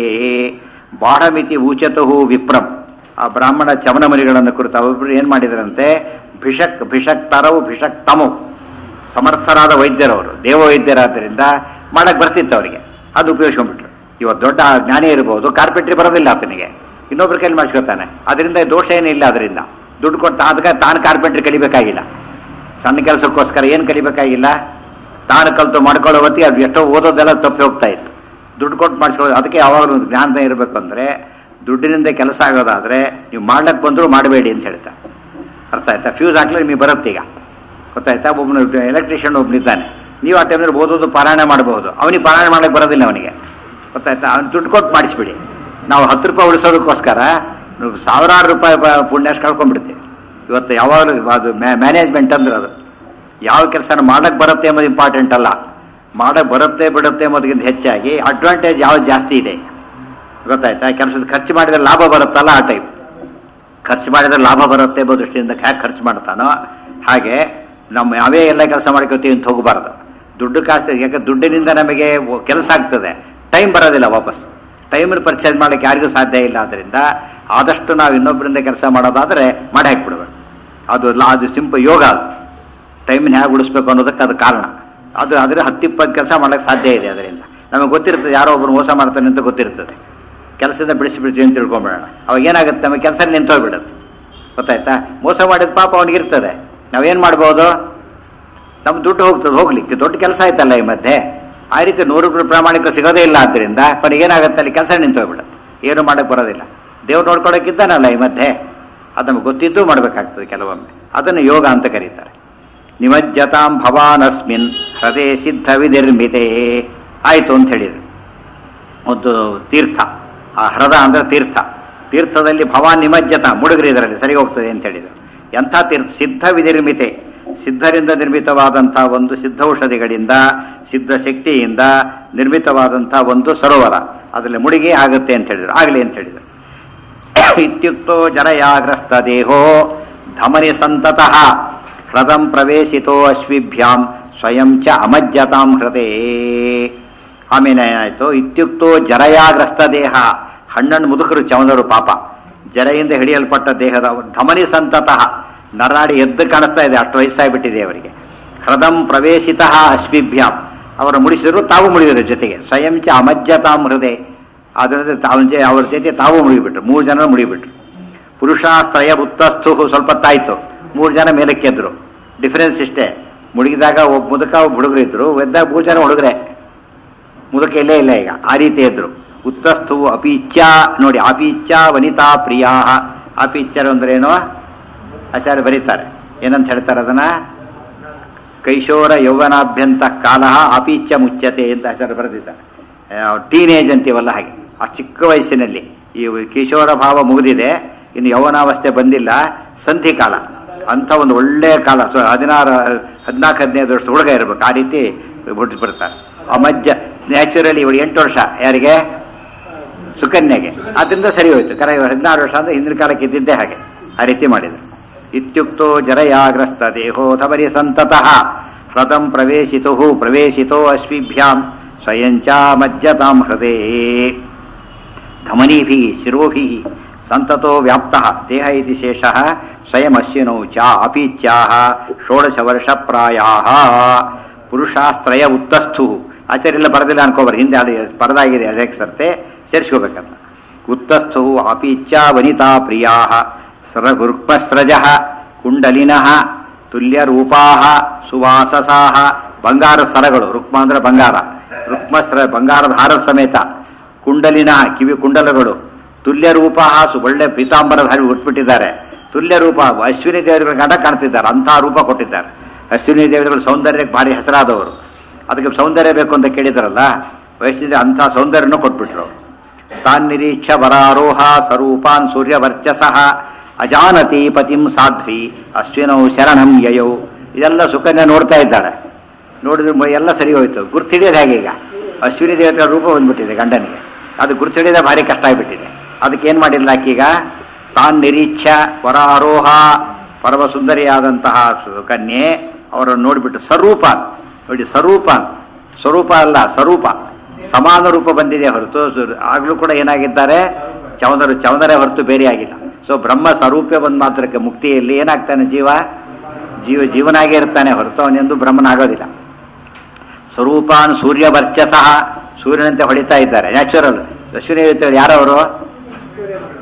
ಬಾಢಮಿತಿ ಊಚತುಹು ವಿಪ್ರಂ ಆ ಬ್ರಾಹ್ಮಣ ಚವನಮರಿಗಳನ್ನು ಕುರಿತು ಅವರಿಬ್ಬರು ಏನು ಮಾಡಿದರಂತೆ ಭಿಷಕ್ ಭಿಷಕ್ತರವು ಭಿಷಕ್ತಮು ಸಮರ್ಥರಾದ ವೈದ್ಯರವರು ದೇವ ವೈದ್ಯರಾದ್ದರಿಂದ ಮಾಡಕ್ಕೆ ಬರ್ತಿತ್ತು ಅವರಿಗೆ ಅದು ಉಪಯೋಗಿಸ್ಕೊಂಡ್ಬಿಟ್ರು ಇವತ್ತು ದೊಡ್ಡ ಜ್ಞಾನಿ ಇರ್ಬೋದು ಕಾರ್ಪೆಟ್ರಿ ಬರೋದಿಲ್ಲ ಆತನಿಗೆ ಇನ್ನೊಬ್ರ ಕೈಲಿ ಮಾಡಿಸ್ಕೊತಾನೆ ಅದರಿಂದ ದೋಷ ಏನಿಲ್ಲ ಅದರಿಂದ ದುಡ್ಡು ಕೊಟ್ಟು ಅದಕ್ಕೆ ತಾನು ಕಾರ್ಪೆಂಟ್ರಿ ಕಲಿಬೇಕಾಗಿಲ್ಲ ಸಣ್ಣ ಕೆಲಸಕ್ಕೋಸ್ಕರ ಏನು ಕಲಿಬೇಕಾಗಿಲ್ಲ ತಾನು ಕಲಿತು ಮಾಡ್ಕೊಳ್ಳೋ ಹೊತ್ತಿಗೆ ಅದು ಎಷ್ಟೋ ಓದೋದೆಲ್ಲ ತಪ್ಪಿ ಹೋಗ್ತಾ ಇತ್ತು ದುಡ್ಡು ಕೊಟ್ಟು ಮಾಡಿಸ್ಕೊಳ್ಳೋದು ಅದಕ್ಕೆ ಯಾವಾಗಲೂ ಒಂದು ಜ್ಞಾನ ಇರಬೇಕು ಅಂದರೆ ದುಡ್ಡಿನಿಂದ ಕೆಲಸ ಆಗೋದಾದರೆ ನೀವು ಮಾಡ್ಲಿಕ್ಕೆ ಬಂದರೂ ಮಾಡಬೇಡಿ ಅಂತ ಹೇಳ್ತಾ ಅರ್ಥ ಆಯ್ತಾ ಫ್ಯೂಸ್ ಹಾಕ್ಲಿಕ್ಕೆ ನಿಮಗೆ ಬರುತ್ತೆ ಈಗ ಗೊತ್ತಾಯ್ತಾ ಒಬ್ಬನು ಎಲೆಕ್ಟ್ರಿಷಿಯನ್ ಒಬ್ಬನಿದ್ದಾನೆ ನೀವು ಆ ಟೈಮಲ್ಲಿ ಓದೋದು ಪಾರಾಯಣ ಮಾಡಬಹುದು ಅವನಿಗೆ ಪಾರಾಯಣ ಮಾಡಕ್ಕೆ ಬರೋದಿಲ್ಲ ಅವನಿಗೆ ಗೊತ್ತಾಯ್ತಾ ಅವ್ನು ದುಡ್ಡು ಕೊಟ್ಟು ಮಾಡಿಸ್ಬಿಡಿ ನಾವು ಹತ್ತು ರೂಪಾಯಿ ಉಳಿಸೋದಕ್ಕೋಸ್ಕರ ನೀವು ಸಾವಿರಾರು ರೂಪಾಯಿ ಬ- ಪುಣ್ಯ ಅಷ್ಟು ಕಳ್ಕೊಂಡ್ಬಿಡ್ತೀವಿ ಇವತ್ತು ಯಾವಾಗಲೂ ಅದು ಮ್ಯಾನೇಜ್ಮೆಂಟ್ ಅಂದ್ರೆ ಅದು ಯಾವ ಕೆಲಸನ ಮಾಡಕ್ಕೆ ಬರುತ್ತೆ ಎಂಬುದು ಇಂಪಾರ್ಟೆಂಟ್ ಅಲ್ಲ ಮಾಡಕ್ಕೆ ಬರುತ್ತೆ ಬಿಡುತ್ತೆ ಎಂಬುದಕ್ಕಿಂತ ಹೆಚ್ಚಾಗಿ ಅಡ್ವಾಂಟೇಜ್ ಯಾವ್ದು ಜಾಸ್ತಿ ಇದೆ ಗೊತ್ತಾಯ್ತಾ ಕೆಲಸದ ಖರ್ಚು ಮಾಡಿದ್ರೆ ಲಾಭ ಬರುತ್ತಲ್ಲ ಆ ಟೈಪ್ ಖರ್ಚು ಮಾಡಿದ್ರೆ ಲಾಭ ಬರುತ್ತೆ ಎಂಬ ದೃಷ್ಟಿಯಿಂದ ಹ್ಯಾಗೆ ಖರ್ಚು ಮಾಡ್ತಾನೋ ಹಾಗೆ ನಮ್ಮ ಯಾವೇ ಎಲ್ಲ ಕೆಲಸ ಮಾಡ್ಕೋತೀವಿ ಅಂತ ಹೋಗಬಾರ್ದು ದುಡ್ಡು ಕಾಸ್ತಿ ಯಾಕೆ ದುಡ್ಡಿನಿಂದ ನಮಗೆ ಕೆಲಸ ಆಗ್ತದೆ ಟೈಮ್ ಬರೋದಿಲ್ಲ ವಾಪಸ್ ಟೈಮನ್ನು ಪರ್ಚೇಸ್ ಮಾಡಲಿಕ್ಕೆ ಯಾರಿಗೂ ಸಾಧ್ಯ ಇಲ್ಲ ಆದ್ದರಿಂದ ಆದಷ್ಟು ನಾವು ಇನ್ನೊಬ್ಬರಿಂದ ಕೆಲಸ ಮಾಡೋದಾದರೆ ಮಾಡಿ ಹಾಕ್ಬಿಡ್ಬೇಕು ಅದು ಲಾ- ಅದು ಸಿಂಪಲ್ ಯೋಗ ಅದು ಟೈಮನ್ನ ಹೇಗೆ ಉಳಿಸ್ಬೇಕು ಅನ್ನೋದಕ್ಕೆ ಅದು ಕಾರಣ ಅದು ಆದರೆ ಹತ್ತಿಪ್ಪತ್ತು ಕೆಲಸ ಮಾಡೋಕ್ಕೆ ಸಾಧ್ಯ ಇದೆ ಅದರಿಂದ ನಮಗೆ ಗೊತ್ತಿರ್ತದೆ ಯಾರೋ ಒಬ್ಬರು ಮೋಸ ಮಾಡ್ತಾನೆ ಅಂತ ಗೊತ್ತಿರ್ತದೆ ಕೆಲಸದಿಂದ ಬಿಡಿಸಿಬಿಡ್ತೀವಿ ಅಂತ ತಿಳ್ಕೊಂಬಿಡೋಣ ಅವಾಗ ಏನಾಗುತ್ತೆ ನಮಗೆ ಕೆಲಸ ನಿಂತೋಗ್ಬಿಡುತ್ತೆ ಗೊತ್ತಾಯ್ತಾ ಮೋಸ ಮಾಡಿದ ಪಾಪ ಅವನಿಗಿರ್ತದೆ ನಾವೇನು ಮಾಡ್ಬೋದು ನಮ್ಮ ದುಡ್ಡು ಹೋಗ್ತದೆ ಹೋಗ್ಲಿಕ್ಕೆ ದೊಡ್ಡ ಕೆಲಸ ಆಯ್ತಲ್ಲ ಈ ಮಧ್ಯೆ ಆ ರೀತಿ ನೂರು ರೂಪಾಯಿ ಪ್ರಾಮಾಣಿಕ ಸಿಗೋದೇ ಇಲ್ಲ ಆದ್ದರಿಂದ ಕೊನೆಗೆ ಏನಾಗುತ್ತೆ ಅಲ್ಲಿ ಕೆಲಸ ನಿಂತೋಗ್ಬಿಡುತ್ತೆ ಏನು ಮಾಡಕ್ಕೆ ಬರೋದಿಲ್ಲ ದೇವ್ರು ನೋಡ್ಕೊಳಕ್ಕಿದ್ದಾನಲ್ಲ ಈ ಮಧ್ಯೆ ಅದು ನಮಗೆ ಗೊತ್ತಿದ್ದು ಮಾಡಬೇಕಾಗ್ತದೆ ಕೆಲವೊಮ್ಮೆ ಅದನ್ನು ಯೋಗ ಅಂತ ಕರೀತಾರೆ ನಿಮಜ್ಜತಾಂ ಭವಾನಸ್ಮಿನ್ ಹೃದಯ ಸಿದ್ಧ ವಿನಿರ್ಮಿತೆ ಆಯಿತು ಅಂತ ಹೇಳಿದ್ರು ಒಂದು ತೀರ್ಥ ಆ ಹೃದ ಅಂದ್ರೆ ತೀರ್ಥ ತೀರ್ಥದಲ್ಲಿ ಭವಾನ್ ನಿಮಜ್ಜತ ಮುಡುಗರಿ ಇದರಲ್ಲಿ ಸರಿ ಹೋಗ್ತದೆ ಅಂತ ಹೇಳಿದರು ಎಂಥ ತೀರ್ಥ ಸಿದ್ಧ ವಿನಿರ್ಮಿತೆ ಸಿದ್ಧರಿಂದ ನಿರ್ಮಿತವಾದಂಥ ಒಂದು ಸಿದ್ಧೌಷಧಿಗಳಿಂದ ಸಿದ್ಧ ಶಕ್ತಿಯಿಂದ ನಿರ್ಮಿತವಾದಂಥ ಒಂದು ಸರೋವರ ಅದರಲ್ಲಿ ಮುಳುಗಿ ಆಗುತ್ತೆ ಅಂತ ಹೇಳಿದರು ಆಗಲಿ ಅಂತ ಹೇಳಿದರು ಇತ್ಯುಕ್ತೋ ಜರಯಾಗ್ರಸ್ತ ದೇಹೋ ಧಮನಿ ಸಂತತಃ ಹೃದಂ ಪ್ರವೇಶಿತೋ ಅಶ್ವಿಭ್ಯಾಂ ಸ್ವಯಂ ಚ ಅಮಜ್ಜತಾಂ ಹೃದೇ ಆಮೇಲೆ ಏನಾಯ್ತು ಇತ್ಯುಕ್ತೋ ಜರಯಾಗ್ರಸ್ತ ದೇಹ ಹಣ್ಣಣ್ಣು ಮುದುಕರು ಚವನರು ಪಾಪ ಜರೆಯಿಂದ ಹಿಡಿಯಲ್ಪಟ್ಟ ದೇಹದ ಧಮನಿ ಸಂತತಃ ನರಾಡಿ ಎದ್ದು ಕಾಣಿಸ್ತಾ ಇದೆ ಅಷ್ಟು ವಯಸ್ಸಾಗ್ಬಿಟ್ಟಿದೆ ಅವರಿಗೆ ಹೃದಂ ಪ್ರವೇಶಿತ ಅಶ್ವಿಭ್ಯಾಂ ಅವರ ಮುಡಿಸಿದ್ರು ತಾವು ಮುಡಿದರು ಜೊತೆಗೆ ಸ್ವಯಂ ಚ ಅಮಜ್ಜತಾಂ ಹೃದಯ ಅದರಿಂದ ತಾವು ಜೆ- ಅವ್ರ ಜೊತೆ ತಾವು ಮುಡಿಬಿಟ್ರು ಮೂರು ಜನ ಮುಡಿಬಿಟ್ರು ಪುರುಷಾಸ್ತ್ರಯ ಉತ್ತಸ್ಥು ಸ್ವಲ್ಪ ತಾಯ್ತು ಮೂರು ಜನ ಮೇಲಕ್ಕೆ ಎದ್ರು ಡಿಫರೆನ್ಸ್ ಇಷ್ಟೇ ಮುಳುಗಿದಾಗ ಒಬ್ಬ ಮುದುಕ ಒಬ್ಬ ಹುಡುಗರು ಇದ್ರು ಎದ್ದಾಗ ಮೂರು ಜನ ಹುಡುಗರೆ ಮುದುಕ ಇಲ್ಲೇ ಇಲ್ಲ ಈಗ ಆ ರೀತಿ ಇದ್ರು ಉತ್ತಸ್ಥು ಅಪಿಚ್ಛಾ ನೋಡಿ ಅಪಿಚ್ಛಾ ವನಿತಾ ಪ್ರಿಯಾ ಅಪಿಚ್ಛರು ಅಂದ್ರೆ ಏನು ಆಚಾರ್ಯ ಬರೀತಾರೆ ಏನಂತ ಹೇಳ್ತಾರೆ ಅದನ್ನ ಕೈಶೋರ ಯೌವನಾಭ್ಯಂತ ಕಾಲ ಅಪಿಚ್ಛ ಮುಚ್ಚತೆ ಅಂತ ಆಚಾರ್ಯ ಬರೆದಿದ್ದಾರೆ ಟೀನೇಜ್ ಅಂತೀವಲ್ಲ ಹಾಗೆ ಆ ಚಿಕ್ಕ ವಯಸ್ಸಿನಲ್ಲಿ ಈ ಕಿಶೋರ ಭಾವ ಮುಗಿದಿದೆ ಇನ್ನು ಯೌವನಾವಸ್ಥೆ ಬಂದಿಲ್ಲ ಸಂಧಿ ಕಾಲ ಅಂಥ ಒಂದು ಒಳ್ಳೆಯ ಕಾಲ ಸೊ ಹದಿನಾರು ಹದಿನಾಲ್ಕು ಹದಿನೈದು ವರ್ಷ ಹುಡುಗ ಇರಬೇಕು ಆ ರೀತಿ ಹುಟ್ಟು ಬರ್ತಾರೆ ಆ ಮಜ್ಜ ನ್ಯಾಚುರಲಿ ಇವಳು ಎಂಟು ವರ್ಷ ಯಾರಿಗೆ ಸುಕನ್ಯೆಗೆ ಅದರಿಂದ ಸರಿ ಹೋಯ್ತು ಕರೆ ಹದಿನಾರು ವರ್ಷ ಅಂದ್ರೆ ಹಿಂದಿನ ಕಾಲಕ್ಕೆ ಇದ್ದಿದ್ದೇ ಹಾಗೆ ಆ ರೀತಿ ಮಾಡಿದರು ಇತ್ಯುಕ್ತೋ ಜರಯಾಗ್ರಸ್ತ ದೇಹೋಧವರಿ ಸಂತತಃ ಹೃದಂ ಪ್ರವೇಶಿತು ಪ್ರವೇಶಿತೋ ಅಶ್ವಿಭ್ಯಾಂ ಸ್ವಯಂಚ ಮಜ್ಜತಾಂ ಹೃದೇ ಧಮನೀಭಿ ಶಿರೋಭಿ ಸಂತತೋ ವ್ಯಾಪ್ತ ದೇಹ ಇತಿ ಶೇಷ ಸ್ವಯಂ ಅಶ್ವಿನೌ ಚ ಅಪೀಚ್ಯಾ ಷೋಡಶ ವರ್ಷ ಪ್ರಾಯಾ ಪುರುಷಾಸ್ತ್ರಯ ಉತ್ತಸ್ಥು ಆಚಾರ್ಯ ಬರೆದಿಲ್ಲ ಅನ್ಕೋಬಾರ ಹಿಂದೆ ಅದು ಬರೆದಾಗಿದೆ ಅದಕ್ಕೆ ಸರ್ತೆ ಸೇರಿಸ್ಕೋಬೇಕಂತ ಉತ್ತಸ್ಥು ಅಪೀಚ್ಯಾ ವನಿತಾ ಪ್ರಿಯಾ ಸರ ರುಕ್ಮಸ್ರಜ ಕುಂಡಲಿನ ತುಲ್ಯರೂಪಾ ಸುವಾಸಸಾ ಬಂಗಾರ ಸರಗಳು ರುಕ್ಮ ಅಂದ್ರೆ ಬಂಗಾರ ರುಕ್ಮಸ್ತ್ರ ಬಂಗಾರದ ಹಾರದ ಸಮೇತ ಕುಂಡಲಿನ ಕಿವಿ ಕುಂಡಲಗಳು ತುಲ್ಯ ರೂಪ ಹಾಸು ಒಳ್ಳೆ ಪೀತಾಂಬರದ ಹರಿ ಉಟ್ಬಿಟ್ಟಿದ್ದಾರೆ ತುಲ್ಯ ರೂಪ ಅಶ್ವಿನಿ ದೇವರುಗಳ ಗಂಡ ಕಾಣ್ತಿದ್ದಾರೆ ಅಂಥ ರೂಪ ಕೊಟ್ಟಿದ್ದಾರೆ ಅಶ್ವಿನಿ ದೇವರುಗಳು ಸೌಂದರ್ಯಕ್ಕೆ ಭಾರಿ ಹೆಸರಾದವರು ಅದಕ್ಕೆ ಸೌಂದರ್ಯ ಬೇಕು ಅಂತ ಕೇಳಿದಾರಲ್ಲ ವಯಸ್ಸಿನ ಅಂಥ ಸೌಂದರ್ಯನೂ ಕೊಟ್ಬಿಟ್ರು ತಾನ್ ನಿರೀಕ್ಷ ವರಾರೋಹ ಸ್ವರೂಪಾನ್ ಸೂರ್ಯ ವರ್ಚಸಃ ಅಜಾನತಿ ಪತಿಂ ಸಾಧ್ವಿ ಅಶ್ವಿನೌ ಶರಣಂ ಯಯೌ ಇದೆಲ್ಲ ಸುಕನ್ಯಾ ನೋಡ್ತಾ ಇದ್ದಾಳೆ ನೋಡಿದ್ರೆ ಮ- ಎಲ್ಲ ಸರಿ ಹೋಯ್ತು ಗುರ್ತಿಡಿಯೋದು ಹೇಗೆ ಈಗ ಅಶ್ವಿನಿ ದೇವತೆಗಳ ರೂಪ ಬಂದ್ಬಿಟ್ಟಿದೆ ಗಂಡನಿಗೆ ಅದು ಗುರ್ತಿಡಿಯೋದೇ ಭಾರಿ ಕಷ್ಟ ಆಗಿಬಿಟ್ಟಿದೆ ಅದಕ್ಕೆ ಏನು ಮಾಡಿಲ್ಲ ಆಕೀಗ ತಾನ್ ನಿರೀಕ್ಷ ವರಾರೋಹ ಪರಮ ಸುಂದರಿಯಾದಂತಹ ಸು- ಕನ್ಯೆ ಅವರನ್ನು ನೋಡಿಬಿಟ್ಟು ಸ್ವರೂಪ ನೋಡಿ ಸ್ವರೂಪ ಸ್ವರೂಪ ಅಲ್ಲ ಸ್ವರೂಪ ಸಮಾನ ರೂಪ ಬಂದಿದೆ ಹೊರತು ಸು- ಆಗ್ಲೂ ಕೂಡ ಏನಾಗಿದ್ದಾರೆ ಚವನರು ಚವನರೇ ಹೊರತು ಬೇರೆ ಆಗಿಲ್ಲ ಸೊ ಬ್ರಹ್ಮ ಸ್ವರೂಪ ಬಂದ ಮಾತ್ರಕ್ಕೆ ಮುಕ್ತಿಯಲ್ಲಿ ಏನಾಗ್ತಾನೆ ಜೀವ ಜೀವ ಜೀವನಾಗೇ ಇರ್ತಾನೆ ಹೊರತು ಅವನೆಂದು ಬ್ರಹ್ಮನಾಗೋದಿಲ್ಲ ಸ್ವರೂಪಾನ್ ಸೂರ್ಯ ವರ್ಚಸಃ ಸೂರ್ಯನಂತೆ ಹೊಳಿತಾ ಇದ್ದಾರೆ ನ್ಯಾಚುರಲ್ ಅಶ್ವಿನಿ ದೇವತೆಗಳು ಯಾರವರು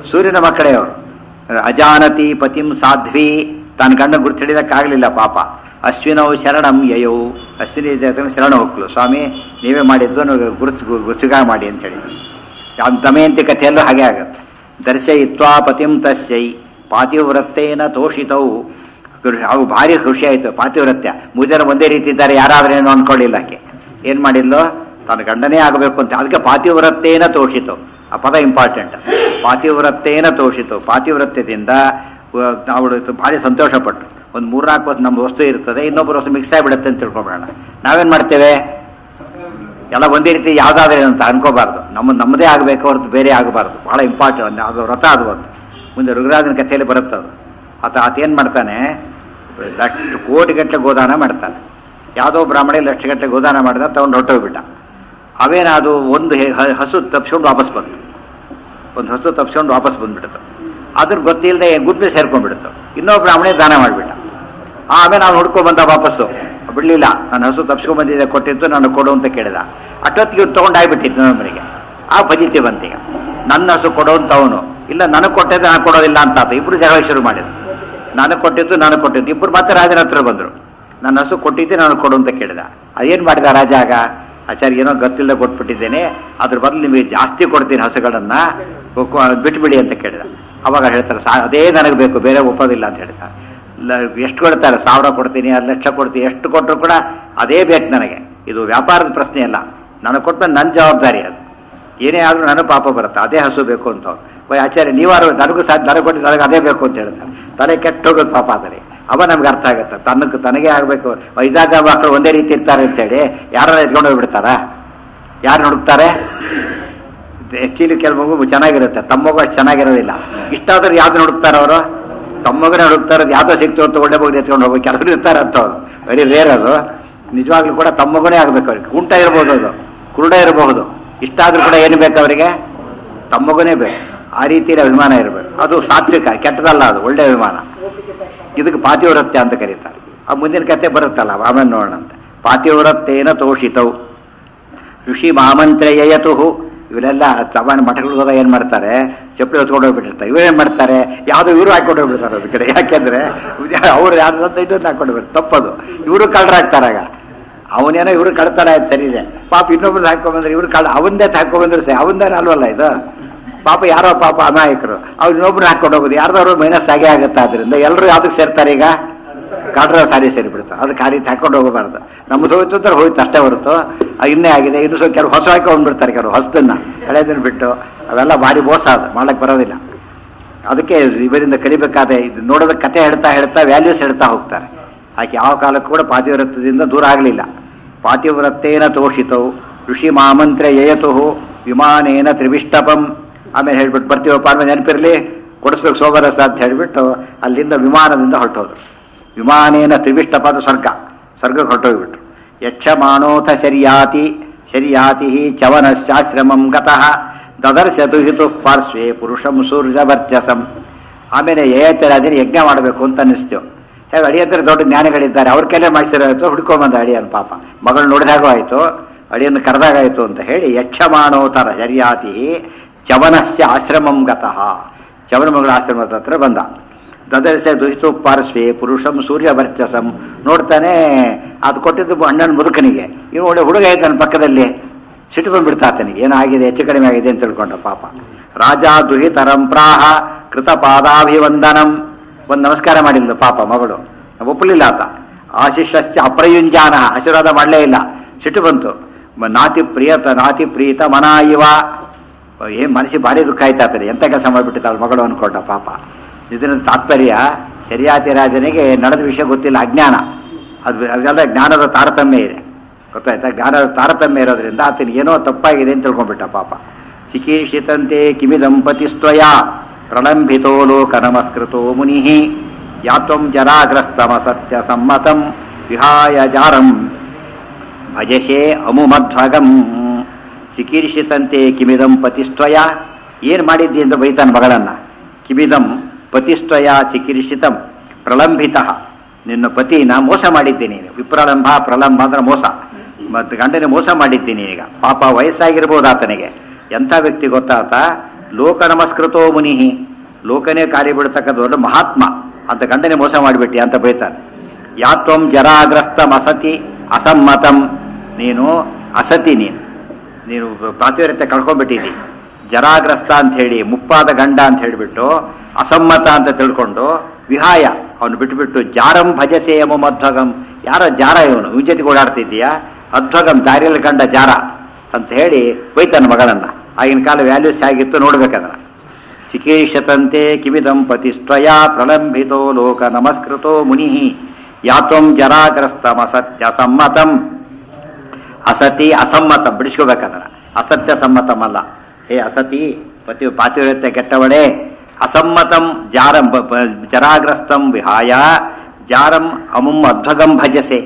ಸೂರ್ಯನ ಮಕ್ಕಳೇ ಅವರು ಅಜಾನತಿ ಪತಿಂ ಸಾಧ್ವಿ ತಾನು ಗಂಡ ಗುರುತು ಹಿಡಿದಕ್ಕಾಗಲಿಲ್ಲ ಪಾಪ ಅಶ್ವಿನವು ಶರಣಂ ಯಯೌ ಅಶ್ವಿನಿ ದೇವತೆನ ಶರಣ ಹೋಗ್ಲು ಸ್ವಾಮಿ ನೀವೇ ಮಾಡಿದ್ದು ನನಗೆ ಗುರುತು ಗುರುತಿಗ ಮಾಡಿ ಅಂತ ಹೇಳಿದ್ರು ಯಾವ ದಮಯಂತಿ ಕಥೆಯಲ್ಲೂ ಹಾಗೆ ಆಗತ್ತೆ ದರ್ಶಯಿತ್ವಾ ಪತಿಂ ತಸ್ಯೈ ಪಾತಿವ್ರತ್ತೇನ ತೋಷಿತೌ ಅವು ಭಾರಿ ಖುಷಿ ಆಯಿತು ಪಾತಿವ್ರತ್ಯ ಮೂರು ಜನ ಒಂದೇ ರೀತಿ ಇದ್ದಾರೆ ಯಾರಾದ್ರೇನು ಅನ್ಕೊಳ್ಳಿಲ್ಲ ಆಕೆ ಏನು ಮಾಡಿಲ್ಲೋ ತನ್ನ ಗಂಡನೇ ಆಗಬೇಕು ಅಂತ ಅದಕ್ಕೆ ಪಾತಿವ್ರತ್ತೇನ ತೋಷಿತು ಆ ಪದ ಇಂಪಾರ್ಟೆಂಟ್ ಪಾತಿವ್ರತ್ತೇನ ತೋಷಿತು ಪಾತಿವ್ರತ್ಯದಿಂದ ಅಹ್, ಅವಳು ಭಾರಿ ಸಂತೋಷಪಟ್ಟು ಒಂದು ಮೂರ್ನಾಲ್ಕು ವರ್ಷ ನಮ್ಮ ವಸ್ತು ಇರ್ತದೆ ಇನ್ನೊಬ್ಬರು ವಸ್ತು ಮಿಕ್ಸ್ ಆಗಿಬಿಡುತ್ತೆ ಅಂತ ತಿಳ್ಕೊಬೇಡ ನಾವೇನು ಮಾಡ್ತೇವೆ ಎಲ್ಲ ಒಂದೇ ರೀತಿ ಯಾವುದಾದ್ರೆ ಅಂತ ಅನ್ಕೋಬಾರ್ದು ನಮ್ಮ ನಮ್ಮದೇ ಆಗಬೇಕು ಹೊರತು ಬೇರೆ ಆಗಬಾರ್ದು ಬಹಳ ಇಂಪಾರ್ಟೆಂಟ್ ಅದು ವ್ರತ ಅದು ಒಂದು ಮುಂದೆ ಋಗರಾಜನ ಕಥೆಯಲ್ಲಿ ಬರುತ್ತೆ ಅದು ಆತ ಆತ ಏನು ಮಾಡ್ತಾನೆ ಲಕ್ಷ ಕೋಟಿಗಟ್ಟಲೆ ಗೋದಾನ ಮಾಡ್ತಾನೆ ಯಾವುದೋ ಬ್ರಾಹ್ಮಣ ಲಕ್ಷಗಟ್ಟಲೆ ಗೋದಾನ ಮಾಡಿದ ತಗೊಂಡು ಹೊರಟೋಗ್ಬಿಟ್ಟ ಅವೇನ ಅದು ಒಂದು ಹೆ- ಹ- ಹಸು ತಪ್ಪಿಸ್ಕೊಂಡು ವಾಪಸ್ ಬಂತು ಒಂದು ಹಸು ತಪ್ಪಿಸ್ಕೊಂಡು ವಾಪಸ್ ಬಂದ್ಬಿಡ್ತು ಅದ್ರ ಗೊತ್ತಿಲ್ಲದೆ ಗುಡ್ಬೆ ಸೇರ್ಕೊಂಡ್ಬಿಡ್ತು ಇನ್ನೊಬ್ಬ ಬ್ರಾಹ್ಮಣ ದಾನ ಮಾಡಿಬಿಟ್ಟ ಆಮೇಲೆ ಅವ್ನು ಹುಡ್ಕೊಂಡ್ ಬಂದ ವಾಪಸ್ಸು ಬಿಡ್ಲಿಲ್ಲ ನಾನು ಹಸು ತಪ್ಸ್ಕೊಂಡ್ ಬಂದಿದ್ದೆ ಕೊಟ್ಟಿದ್ದು ನಾನು ಕೊಡು ಅಂತ ಕೇಳಿದ ಅಷ್ಟೊತ್ತಿಗೆ ಇವ್ನು ತಗೊಂಡಾಗ್ಬಿಟ್ಟಿತ್ತು ನಮ್ಮನಿಗೆ ಆ ಫಜಿತಿ ಬಂತೀಗ ನನ್ನ ಹಸು ಕೊಡು ಅಂತ ಅವನು ಇಲ್ಲ ನನಗೆ ಕೊಟ್ಟಿದ್ದು ನಾನು ಕೊಡೋದಿಲ್ಲ ಅಂತ ಆತ ಇಬ್ರು ಜಗಳ ಶುರು ಮಾಡಿದ್ರು ನನಗೆ ಕೊಟ್ಟಿದ್ದು ನಾನು ಕೊಟ್ಟಿದ್ದು ಇಬ್ರು ಮತ್ತೆ ರಾಜನ ಹತ್ರ ಬಂದರು ನನ್ನ ಹಸು ಕೊಟ್ಟಿದ್ದೆ ನಾನು ಕೊಡು ಅಂತ ಕೇಳಿದ ಅದೇನು ಮಾಡಿದ ರಾಜ ಆಗ ಆಚಾರ್ಯ ಏನೋ ಗೊತ್ತಿಲ್ಲದೆ ಕೊಟ್ಬಿಟ್ಟಿದ್ದೇನೆ ಅದ್ರ ಬದಲು ನಿಮಗೆ ಜಾಸ್ತಿ ಕೊಡ್ತೀನಿ ಹಸುಗಳನ್ನ ಕೊ- ಕೊ- ಬಿಟ್ಬಿಡಿ ಅಂತ ಕೇಳಿದ ಅವಾಗ ಹೇಳ್ತಾರೆ ಸಾ ಅದೇ ನನಗೆ ಬೇಕು ಬೇರೆ ಒಪ್ಪೋದಿಲ್ಲ ಅಂತ ಹೇಳ್ತಾರೆ ಲ- ಎಷ್ಟು ಕೊಡ್ತಾರೆ ಸಾವಿರ ಕೊಡ್ತೀನಿ ಹತ್ತು ಲಕ್ಷ ಕೊಡ್ತೀನಿ ಎಷ್ಟು ಕೊಟ್ಟರು ಕೂಡ ಅದೇ ಬೇಕು ನನಗೆ ಇದು ವ್ಯಾಪಾರದ ಪ್ರಶ್ನೆ ಅಲ್ಲ ನನಗೆ ಕೊಟ್ಟ ನನ್ನ ಜವಾಬ್ದಾರಿ ಅದು ಏನೇ ಆದರೂ ನನಗೆ ಪಾಪ ಬರುತ್ತೆ ಅದೇ ಹಸು ಬೇಕು ಅಂತ ಅವ್ರು. ಓಯ್ ಆಚಾರ್ಯ ನೀವಾರು ನನಗೂ ಸಾಧ್ಯ ನನಗೆ ಕೊಟ್ಟು ನನಗೆ ಅದೇ ಬೇಕು ಅಂತ ಹೇಳ್ತಾರೆ ತಲೆ ಕೆಟ್ಟ ಹೋಗೋದು ಪಾಪ ಅದರಲ್ಲಿ ಅವ ನಮ್ಗೆ ಅರ್ಥ ಆಗುತ್ತೆ ತನಗೆ ತನಗೆ ಆಗಬೇಕು ಐದಾಗ ಮಕ್ಕಳು ಒಂದೇ ರೀತಿ ಇರ್ತಾರೆ ಅಂತೇಳಿ ಯಾರು ಎತ್ಕೊಂಡು ಹೋಗ್ಬಿಡ್ತಾರಾ ಯಾರು ಹುಡುಕ್ತಾರೆ ಆಕ್ಚುಲಿ ಕೆಲವು ಚೆನ್ನಾಗಿರುತ್ತೆ ತಮ್ಮ ಮಗು ಅಷ್ಟು ಚೆನ್ನಾಗಿರೋದಿಲ್ಲ ಇಷ್ಟಾದ್ರೆ ಯಾವ್ದು ಹುಡುಕ್ತಾರೆ ಅವರು ತಮ್ಮ ಮಗನೇ ಹುಡುಕ್ತಾರೆ ಯಾವ್ದೋ ಸಿಕ್ತು ಅಂತ ಒಳ್ಳೆ ಮಗು ಎತ್ಕೊಂಡು ಹೋಗ್ಬೇಕು ಕೆಲವರು ಇರ್ತಾರೆ ಅಂತ ಅವ್ರು ವೆರಿ ರೇರ್ ಅದು ನಿಜವಾಗ್ಲೂ ಕೂಡ ತಮ್ಮ ಮಗನೇ ಆಗ್ಬೇಕು ಅವ್ರಿಗೆ ಕುಂಟ ಇರಬಹುದು ಅದು ಕುರುಡ ಇರಬಹುದು ಇಷ್ಟಾದ್ರೂ ಕೂಡ ಏನು ಬೇಕು ಅವರಿಗೆ ತಮ್ಮ ಮಗನೇ ಬೇಕು ಆ ರೀತಿಯಲ್ಲಿ ಅಭಿಮಾನ ಇರಬೇಕು ಅದು ಸಾತ್ವಿಕ ಕೆಟ್ಟದಲ್ಲ ಅದು ಒಳ್ಳೆ ಅಭಿಮಾನ ಇದಕ್ಕೆ ಪಾತಿವ್ರತ್ಯ ಅಂತ ಕರೀತಾರೆ ಆ ಮುಂದಿನ ಕತೆ ಬರುತ್ತಲ್ಲ ಆಮೇಲೆ ನೋಡೋಣ ಅಂತ ಪಾತಿವ್ರತ್ಯೇನ ತೋಷಿತವು ಋಷಿ ಮಾಮಂತ್ರೇಯತು ಇವರೆಲ್ಲ ಸಾಮಾನ್ಯ ಮಠಗಳಿಗೆ ಹೋದಾಗ ಏನ್ ಮಾಡ್ತಾರೆ ಚಪ್ಪಲಿ ಹೊತ್ಕೊಂಡು ಹೋಗ್ಬಿಟ್ಟಿರ್ತಾರೆ ಇವ್ರೇನ್ ಮಾಡ್ತಾರೆ ಯಾವ್ದೋ ಇವರು ಹಾಕೊಂಡು ಹೋಗ್ಬಿಡ್ತಾರೆ ಅದ್ರ ಕಡೆ ಯಾಕೆಂದ್ರೆ ಅವ್ರು ಯಾವ್ದು ಅಂತ ಇದನ್ನ ಹಾಕೊಂಡು ಬಿಡ್ತಾರೆ ತಪ್ಪದು ಇವರು ಕಳ್ಳರಾಗ್ತಾರಾಗ ಅವನೇನೋ ಇವರು ಕಳ್ತಾರ ಆಯ್ತು ಸರಿ ಇದೆ ಪಾಪ ಇನ್ನೊಬ್ರು ಹಾಕೊಂಡ್ಬಂದ್ರೆ ಇವ್ರು ಕಳ್ಳ ಅವಂದೇ ಹಾಕೊಂಡ್ಬಂದ್ರೆ ಸರಿ ಅವಂದೇ ಅಲ್ವಲ್ಲ ಇದು ಪಾಪ ಯಾರೋ ಪಾಪ ಅಮಾಯಕರು ಅವ್ರು ಇನ್ನೊಬ್ರು ಹಾಕೊಂಡು ಹೋಗೋದು ಯಾರ್ದಾದ್ರು ಮೈನಸ್ ಆಗೇ ಆಗುತ್ತೆ ಆದ್ರಿಂದ ಎಲ್ಲರೂ ಯಾವ್ದಕ್ಕೆ ಸೇರ್ತಾರೆ ಈಗ ಕಾಡ್ರ ಸಾರಿ ಸೇರಿ ಬಿಡ್ತಾರೆ ಅದಕ್ಕೆ ಆ ರೀತಿ ಹಾಕೊಂಡು ಹೋಗಬಾರ್ದು ನಮ್ದು ಹೋಯ್ತು ಅಂದ್ರೆ ಹೋಯ್ತು ಅಷ್ಟೇ ಹೊರತು ಆ ಇನ್ನೇ ಆಗಿದೆ ಇನ್ನು ಸ್ವಲ್ಪ ಕೆಲವು ಹೊಸ ಹಾಕೊಂಡ್ಬಿಡ್ತಾರೆ ಕೆಲವು ಹೊಸದನ್ನ ಹಳೆದನ್ನ ಬಿಟ್ಟು ಅವೆಲ್ಲ ಭಾರಿ ಮೋಸ ಅದು ಮಾಡಕ್ ಬರೋದಿಲ್ಲ ಅದಕ್ಕೆ ಇವರಿಂದ ಕಲಿಬೇಕಾದ ಇದು ನೋಡೋದ ಕತೆ ಹೇಳ್ತಾ ಹೇಳ್ತಾ ವ್ಯಾಲ್ಯೂಸ್ ಹೇಳ್ತಾ ಹೋಗ್ತಾರೆ ಆಕೆ ಯಾವ ಕಾಲಕ್ಕೂ ಕೂಡ ಪಾತಿವ್ರತ್ಯದಿಂದ ದೂರ ಆಗಲಿಲ್ಲ ಪಾತಿವ್ರತ್ತೇನ ತೋಷಿತವು ಋಷಿ ಮಾಮಂತ್ರ ಯಯತು ವಿಮಾನೇನ ತ್ರಿವಿಷ್ಟಪಂ ಆಮೇಲೆ ಹೇಳ್ಬಿಟ್ಟು ಬರ್ತೀವಪ್ಪ ಆಮೇಲೆ ನೆನಪಿರಲಿ ಕೊಡಿಸ್ಬೇಕು ಸೋಗರಸ ಅಂತ ಹೇಳ್ಬಿಟ್ಟು ಅಲ್ಲಿಂದ ವಿಮಾನದಿಂದ ಹೊರಟೋದ್ರು ವಿಮಾನೇನ ತ್ರಿವಿಷ್ಟಪ ಅದು ಸ್ವರ್ಗ ಸ್ವರ್ಗಕ್ಕೆ ಹೊರಟೋಗ್ಬಿಟ್ರು ಯಕ್ಷಮಾಣೋಥ ಶರ್ಯಾತಿ ಶರ್ಯಾತಿ ಚವನಶ್ಚಾಶ್ರಮಂ ಗತಃ ದದರ್ಶತು ಹಿತು ಪಾರ್ಶ್ವೇ ಪುರುಷಂ ಸೂರ್ಯವರ್ಚಸಂ ಆಮೇಲೆ ಯಯತರಾದಿನ ಯಜ್ಞ ಮಾಡಬೇಕು ಅಂತ ಅನ್ನಿಸ್ತೇವೆ ಹೇಗೆ ಅಡಿಯಂತರ ದೊಡ್ಡ ಜ್ಞಾನಿಗಳಿದ್ದಾರೆ ಅವ್ರ ಕೈಲೇ ಮಾಡಿಸಿರೋಯ್ತು ಹುಡ್ಕೊಂಬಂದ ಅಡಿಯನ್ ಪಾಪ ಮಗಳು ನೋಡಿದಾಗೂ ಆಯಿತು ಅಡಿಯನ್ನು ಕರೆದಾಗಾಯಿತು ಅಂತ ಹೇಳಿ ಯಕ್ಷಮಾಣೋತರ ಶರ್ಯಾತಿ ಚವನಸ್ಯ ಆಶ್ರಮಂ ಗತಃ ಚವನ ಮಗಳ ಆಶ್ರಮದ ಹತ್ರ ಬಂದ ದದರ್ಶ ದುಹಿತು ಪಾರ್ಶ್ವೇ ಪುರುಷಂ ಸೂರ್ಯ ವರ್ಚಸಂ ನೋಡ್ತಾನೆ ಅದು ಕೊಟ್ಟಿದ್ದು ಅಣ್ಣನ ಮುದುಕನಿಗೆ ಇನ್ನು ಒಳ್ಳೆ ಹುಡುಗ ಇದ್ದಾನೆ ಪಕ್ಕದಲ್ಲಿ ಸಿಟ್ಟು ಬಂದ್ಬಿಡ್ತಾ ಆತನಿಗೆ ಏನಾಗಿದೆ ಹೆಚ್ಚು ಕಡಿಮೆ ಆಗಿದೆ ಅಂತ ತಿಳ್ಕೊಂಡ ಪಾಪ ರಾಜ ದುಹಿತರಂ ಪ್ರಾಹ ಕೃತ ಪಾದಾಭಿವಂದನಂ ಒಂದು ನಮಸ್ಕಾರ ಮಾಡಿಲ್ಲ ಪಾಪ ಮಗಳು ಒಪ್ಪಲಿಲ್ಲ ಆತ ಆಶಿಷ್ಯ ಅಪ್ರಯುಂಜಾನ ಆಶೀರ್ವಾದ ಮಾಡಲೇ ಇಲ್ಲ ಸಿಟ್ಟು ಬಂತು ಮ- ನಾತಿ ಪ್ರಿಯತ ನಾತಿ ಪ್ರೀತ ಮನ ಇವ ಏನ್ ಮನಸ್ಸಿಗೆ ಭಾರಿ ದುಃಖ ಆಯ್ತಾ ಆತನಿಗೆ ಎಂತ ಕೆಲಸ ಮಾಡಿಬಿಟ್ಟಿದ್ದಾಳೆ ಮಗಳು ಅನ್ಕೊಂಡ ಪಾಪ ಇದನ್ನ ತಾತ್ಪರ್ಯ ಸರಿಯಾತಿ ರಾಜನಿಗೆ ನಡೆದ ವಿಷಯ ಗೊತ್ತಿಲ್ಲ ಅಜ್ಞಾನ ಅದು ಅದೆಲ್ಲ ಜ್ಞಾನದ ತಾರತಮ್ಯ ಇದೆ ಗೊತ್ತಾಯ್ತಾ ಜ್ಞಾನದ ತಾರತಮ್ಯ ಇರೋದ್ರಿಂದ ಆತನಿಗೆ ಏನೋ ತಪ್ಪಾಗಿದೆ ಅಂತ ತಿಳ್ಕೊಂಡ್ಬಿಟ್ಟ ಪಾಪ ಚಿಕೀರ್ಷಿತಂತೆ ಕಿಮಿದಂಪತಿಸ್ತ್ವಯ ಪ್ರಲಂಬಿತೋ ಲೋಕ ನಮಸ್ಕೃತೋ ಮುನಿ ಯಾತ್ವಂ ಜರಾಗ್ರಸ್ತಮ ಸತ್ಯ ಸಮ್ಮತಂ ವಿಹಾಯ ಜಾರಂ ಭಜಶೇ ಅಮುಮಧ್ವಗಂ ಚಿಕೀರ್ಷಿತಂತೆ ಕಿಮಿದಂ ಪತಿಸ್ತ್ವಯ ಏನು ಮಾಡಿದ್ದಿ ಅಂತ ಬೈತಾನ ಮಗಳನ್ನ ಕಿಮಿದಂ ಪತಿಸ್ತ್ವಯ ಚಿಕೀರ್ಷಿತಂ ಪ್ರಲಂಬಿತ ನಿನ್ನ ಪತಿನ ಮೋಸ ಮಾಡಿದ್ದೀನಿ ನೀನು ವಿಪ್ರಲಂಬ ಪ್ರಲಂಬ ಅಂದ್ರೆ ಮೋಸ ಮತ್ತು ಗಂಡನ ಮೋಸ ಮಾಡಿದ್ದೀನಿ ಈಗ ಪಾಪ ವಯಸ್ಸಾಗಿರ್ಬೋದು ಆತನಿಗೆ ಎಂಥ ವ್ಯಕ್ತಿ ಗೊತ್ತಾತ ಲೋಕ ನಮಸ್ಕೃತೋ ಮುನಿ ಲೋಕನೇ ಕಾಲಿ ಬಿಡ್ತಕ್ಕ ದೊಡ್ಡ ಮಹಾತ್ಮ ಅಂತ ಗಂಡನೇ ಮೋಸ ಮಾಡಿಬಿಟ್ಟಿ ಅಂತ ಬೈತಾನೆ ಯಾತ್ವಂ ಜರಾಗ್ರಸ್ತ ಅಸತಿ ಅಸಮ್ಮತಂ ನೀನು ಅಸತಿ ನೀನು ನೀನು ಪ್ರಾತಿವರ್ಯತೆ ಕಳ್ಕೊಂಡ್ಬಿಟ್ಟಿದ್ದಿ ಜರಾಗ್ರಸ್ತ ಅಂತ ಹೇಳಿ ಮುಪ್ಪಾದ ಗಂಡ ಅಂತ ಹೇಳಿಬಿಟ್ಟು ಅಸಮ್ಮತ ಅಂತ ತಿಳ್ಕೊಂಡು ವಿಹಾಯ ಅವನು ಬಿಟ್ಬಿಟ್ಟು ಜಾರಂ ಭಜಸೇಯಮ ಮಧ್ವಗಂ ಯಾರ ಜಾರ ಇವನು ಇವನ್ ಜೊತೆಗೆ ಓಡಾಡ್ತಿದ್ದೀಯಾ ಅಧ್ವಗಂ ದಾರಿಯಲ್ಲಿ ಕಂಡ ಜಾರ ಅಂತ ಹೇಳಿ ಬೈತಾನ ಮಗಳನ್ನ ಆಗಿನ ಕಾಲ ವ್ಯಾಲ್ಯೂಸ್ ಆಗಿತ್ತು ನೋಡ್ಬೇಕದನ್ನ ಚಿಕೇಶತಂತೆ ಕಿವಿದಂ ಪತಿಸ್ತ್ವಯಾ ಪ್ರಲಂಬಿತೋ ಲೋಕ ನಮಸ್ಕೃತೋ ಮುನಿ ಯಾತ್ವಂ ಜರಾಗ್ರಸ್ತಮಸತ್ಯ ಸಮ್ಮತಂ ಅಸತಿ ಅಸಮ್ಮತಂ ಬಿಡಿಸ್ಕೋಬೇಕದನ್ನ ಅಸತ್ಯ ಸಮ್ಮತಂ ಅಲ್ಲ ಹೇ ಅಸತಿ ಪತಿ ಪಾತಿವ್ರತ್ಯ ಕೆಟ್ಟವಳೆ ಅಸಮ್ಮತಂ ಜಾರಂ ಬ- ಬ- ಜರಾಗ್ರಸ್ತಂ ವಿಹಾಯ ಜಾರಂ ಅಮುಂ ಅಧ್ವಗಂ ಭಜಸೆ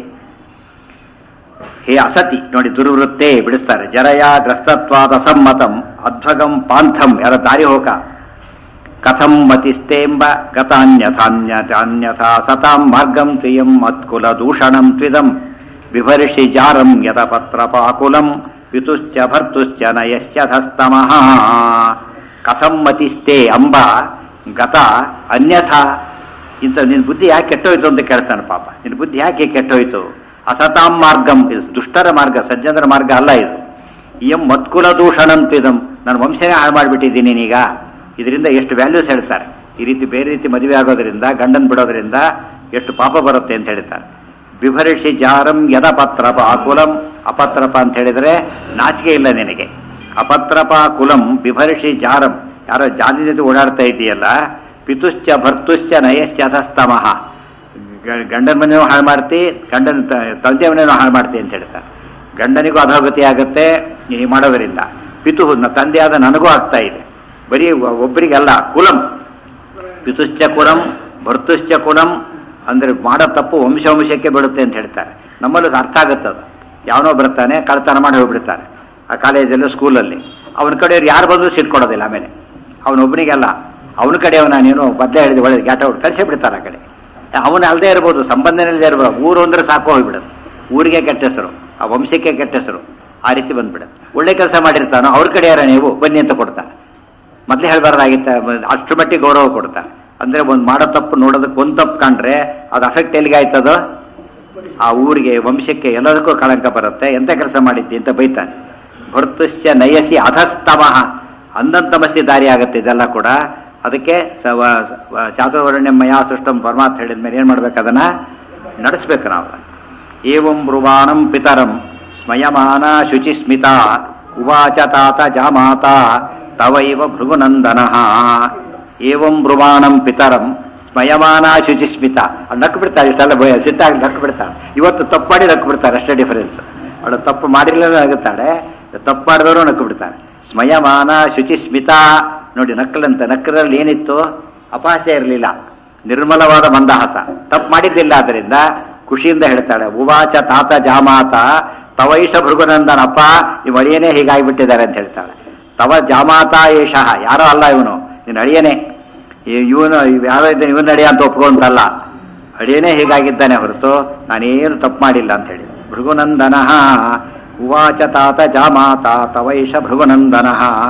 ಹೇ ಅಸತಿ ನೋಡಿ ದುರ್ವೃತ್ತೆ ಬಿಡಿಸ್ತಾರೆ ಜರಯ ಗ್ರಸ್ತತ್ವಾದ ಅಸಮ್ಮತಂ ಅಧ್ವಗಂ ಪಾಂಥಂ ಯಾರ ದಾರಿ ಹೋಗ ಕಥಂ ಮತಿಸ್ತೇಂಬ ಗತಾನ್ಯಥಾನ್ಯಥಾನ್ಯಥಾ ಸತಾಂ ಮಾರ್ಗಂ ತ್ವಿಯಂ ಮತ್ಕುಲ ದೂಷಣಂ ತ್ವಿದಂ ವಿಭರ್ಷಿ ಜಾರಂ ಯದ ಪತ್ರಪಾಕುಲಂ ಪಿತುಶ್ಚ ಭರ್ತುಶ್ಚ ನಯಶ್ಚ ಧಸ್ತಮಃ ಕಥಂ ಮತಿಸ್ತೆ ಅಂಬ ಗತ ಅನ್ಯಥಾ ಇಂಥ ನಿನ್ನ ಬುದ್ಧಿ ಯಾಕೆ ಕೆಟ್ಟೋಯ್ತು ಅಂತ ಕೇಳ್ತಾನೆ ಪಾಪ ನಿನ್ನ ಬುದ್ಧಿ ಯಾಕೆ ಕೆಟ್ಟೋಯ್ತು ಅಸತಾಂ ಮಾರ್ಗಂ ಇದು ದುಷ್ಟರ ಮಾರ್ಗ ಸಜ್ಜನರ ಮಾರ್ಗ ಅಲ್ಲ ಇದು ಇಯಂ ಮತ್ಕುಲ ದೂಷಣಂತಿದಂ ನಾನು ವಂಶನೇ ಹಾಳು ಮಾಡಿಬಿಟ್ಟಿದ್ದೀನಿ ನೀನೀಗ ಇದರಿಂದ ಎಷ್ಟು ವ್ಯಾಲ್ಯೂಸ್ ಹೇಳ್ತಾರೆ ಈ ರೀತಿ ಬೇರೆ ರೀತಿ ಮದುವೆ ಆಗೋದ್ರಿಂದ ಗಂಡನ್ ಬಿಡೋದ್ರಿಂದ ಎಷ್ಟು ಪಾಪ ಬರುತ್ತೆ ಅಂತ ಹೇಳ್ತಾರೆ ಬಿಭರಿಷಿ ಜಾರಂ ಯದ ಪತ್ರಪ ಕುಲಂ ಅಪತ್ರಪ ಅಂತ ಹೇಳಿದ್ರೆ ನಾಚಿಕೆ ಇಲ್ಲ ನಿನಗೆ ಅಪತ್ರಪ ಕುಲಂ ಬಿಭರಿಷಿ ಜಾರಂ ಯಾರೋ ಜಾತಿ ಜೊತೆ ಓಡಾಡ್ತಾ ಇದೆಯಲ್ಲ ಪಿತುಶ್ಚ ಭರ್ತುಶ್ಚ ನಯಶ್ಚ ಅಧಸ್ತಮಃ ಗ- ಗಂಡನ ಮನೆಯೂ ಹಾಳು ಮಾಡ್ತಿ ಗಂಡನ ತ- ತಂದೆ ಮನೆಯೂ ಹಾಳು ಮಾಡ್ತಿ ಅಂತ ಹೇಳ್ತಾರೆ ಗಂಡನಿಗೂ ಅಧೋಗತಿ ಆಗುತ್ತೆ ಈ ಮಾಡೋದರಿಂದ ಪಿತು ನ- ತಂದೆಯಾದ ನನಗೂ ಆಗ್ತಾ ಇದೆ ಬರೀ ಒ- ಒಬ್ಬರಿಗಲ್ಲ ಕುಲಂ ಪಿತುಶ್ಚ ಕುಲಂ ಭರ್ತುಶ್ಚ ಕುಲಂ ಅಂದ್ರೆ ಮಾಡೋ ತಪ್ಪು ವಂಶ ವಂಶಕ್ಕೆ ಬಿಡುತ್ತೆ ಅಂತ ಹೇಳ್ತಾರೆ ನಮ್ಮಲ್ಲೂ ಅರ್ಥ ಆಗುತ್ತೆ ಅದು ಯಾವನೋ ಬರ್ತಾನೆ ಕಳ್ತನ ಮಾಡಿ ಹೋಗ್ಬಿಡ್ತಾನೆ ಆ ಕಾಲೇಜಲ್ಲೂ ಸ್ಕೂಲಲ್ಲಿ ಅವನ ಕಡೆಯವ್ರು ಯಾರು ಬಂದರೂ ಸಿಟ್ಕೊಡೋದಿಲ್ಲ ಆಮೇಲೆ ಅವನೊಬ್ಬನಿಗೆಲ್ಲ ಅವನ ಕಡೆಯವನ ನೀನು ಬದ್ಲೆ ಹೇಳಿದ ಒಳ್ಳೆ ಗ್ಯಾಟ ಔಟ್ ಕಳಿಸೇ ಬಿಡ್ತಾರೆ ಆ ಕಡೆ ಅವನು ಅಲ್ಲದೆ ಇರ್ಬೋದು ಸಂಬಂಧನೇ ಇಲ್ಲದೆ ಇರ್ಬೋದು ಊರು ಅಂದ್ರೆ ಸಾಕು ಹೋಗ್ಬಿಡೋದು ಊರಿಗೆ ಕೆಟ್ಟ ಹೆಸರು ಆ ವಂಶಕ್ಕೆ ಕೆಟ್ಟ ಹೆಸರು ಆ ರೀತಿ ಬಂದ್ಬಿಡುತ್ತೆ ಒಳ್ಳೆ ಕೆಲಸ ಮಾಡಿರ್ತಾನೋ ಅವ್ರ ಕಡೆಯಾರ ನೀವು ಬನ್ನಿ ಅಂತ ಕೊಡ್ತಾನೆ ಮೊದಲೇ ಹೇಳಬಾರ್ದಾಗಿತ್ತ ಅಷ್ಟು ಮಟ್ಟಿಗೆ ಗೌರವ ಕೊಡ್ತಾನೆ ಅಂದ್ರೆ ಒಂದು ಮಾಡೋ ತಪ್ಪು ನೋಡೋದಕ್ಕೆ ಒಂದು ತಪ್ಪು ಕಂಡ್ರೆ ಅದು ಅಫೆಕ್ಟ್ ಎಲ್ಲಿಗೆ ಆಯ್ತದು ಆ ಊರಿಗೆ ವಂಶಕ್ಕೆ ಎಲ್ಲದಕ್ಕೂ ಕಳಂಕ ಬರುತ್ತೆ ಎಂತ ಕೆಲಸ ಮಾಡಿದ್ದಿ ಅಂತ ಬೈತಾನೆ ಭರ್ತುಶ್ಯ ನಯಸಿ ಅಧಸ್ತಮಃ ಅಂದಂತಮಸಿ ದಾರಿ ಆಗುತ್ತೆ ಇದೆಲ್ಲ ಕೂಡ ಅದಕ್ಕೆ ಸ ವ- ವ- ಚಾತುರ್ವರ್ಣ್ಯಮಯ ಸೃಷ್ಟಂ ಪರಮಾತ್ಮ ಹೇಳಿದ ಮೇಲೆ ಏನು ಮಾಡ್ಬೇಕು ಅದನ್ನ ನಡೆಸ್ಬೇಕು ನಾವು ಏವಂ ಬ್ರುವಾಣಂ ಪಿತರಂ ಸ್ಮಯಮಾನ ಶುಚಿಸ್ಮಿತ ಉವಾಚ ತಾತ ಜಾಮಾತ ತವೈವ ಭೃಗುನಂದನಃ ಏವಂ ಬ್ರುವಾಣಂ ಪಿತರಂ ಸ್ಮಯಮಾನ ಶುಚಿಸ್ಮಿತ ಅವ್ಳು ನಕ್ಕು ಬಿಡ್ತಾರೆ ಇಷ್ಟೆಲ್ಲ ಭಯ ಸಿಟ್ಟಾಗಿ ನಕ್ಕು ಬಿಡ್ತಾಳೆ ಇವತ್ತು ತಪ್ಪು ಮಾಡಿ ನಕ್ಕು ಬಿಡ್ತಾರೆ ಅಷ್ಟೇ ಡಿಫರೆನ್ಸ್ ಅವಳು ತಪ್ಪು ಮಾಡಿರಲಿಲ್ಲ ನಗುತ್ತಾಳೆ ತಪ್ಪು ಮಾಡಿದವರು ನಕ್ಕು ಬಿಡ್ತಾನೆ ಸ್ಮಯಮಾನ ಶುಚಿಸ್ಮಿತ ನೋಡಿ ನಕ್ಕಲಂತ ನಕ್ಕರಲ್ಲಿ ಏನಿತ್ತು ಅಪಹಾಸ್ಯ ಇರಲಿಲ್ಲ ನಿರ್ಮಲವಾದ ಮಂದಹಾಸ ತಪ್ಪು ಮಾಡಿದ್ದಿಲ್ಲ ಅದರಿಂದ ಖುಷಿಯಿಂದ ಹೇಳ್ತಾಳೆ ಉವಾಚ ತಾತ ಜಾಮಾತ ತವೈಷ ಭೃಗುನಂದನಪ್ಪ ನಿಮ್ಮ ಅಳಿಯನೇ ಹೀಗಾಗಿಬಿಟ್ಟಿದ್ದಾರೆ ಅಂತ ಹೇಳ್ತಾಳೆ ತವ ಜಾಮಾತ ಏಷಃ ಯಾರೋ ಅಲ್ಲ ಇವನು ನಿನ್ನ ಅಳಿಯನೇ ಇವನು ಯಾರೋ ಇದ್ದಾನೆ ಇವನ್ ಅಳಿಯ ಅಂತ ಒಪ್ಕೊಂತಲ್ಲ ಅಳಿಯನೇ ಹೀಗಾಗಿದ್ದಾನೆ ಹೊರತು ನಾನೇನು ತಪ್ಪು ಮಾಡಿಲ್ಲ ಅಂತ ಹೇಳಿ ಭೃಗುನಂದನ ಉವಾಚ ತಾತ ಜಾಮಾತ ತವೈಷ ಭೃಗುನಂದನ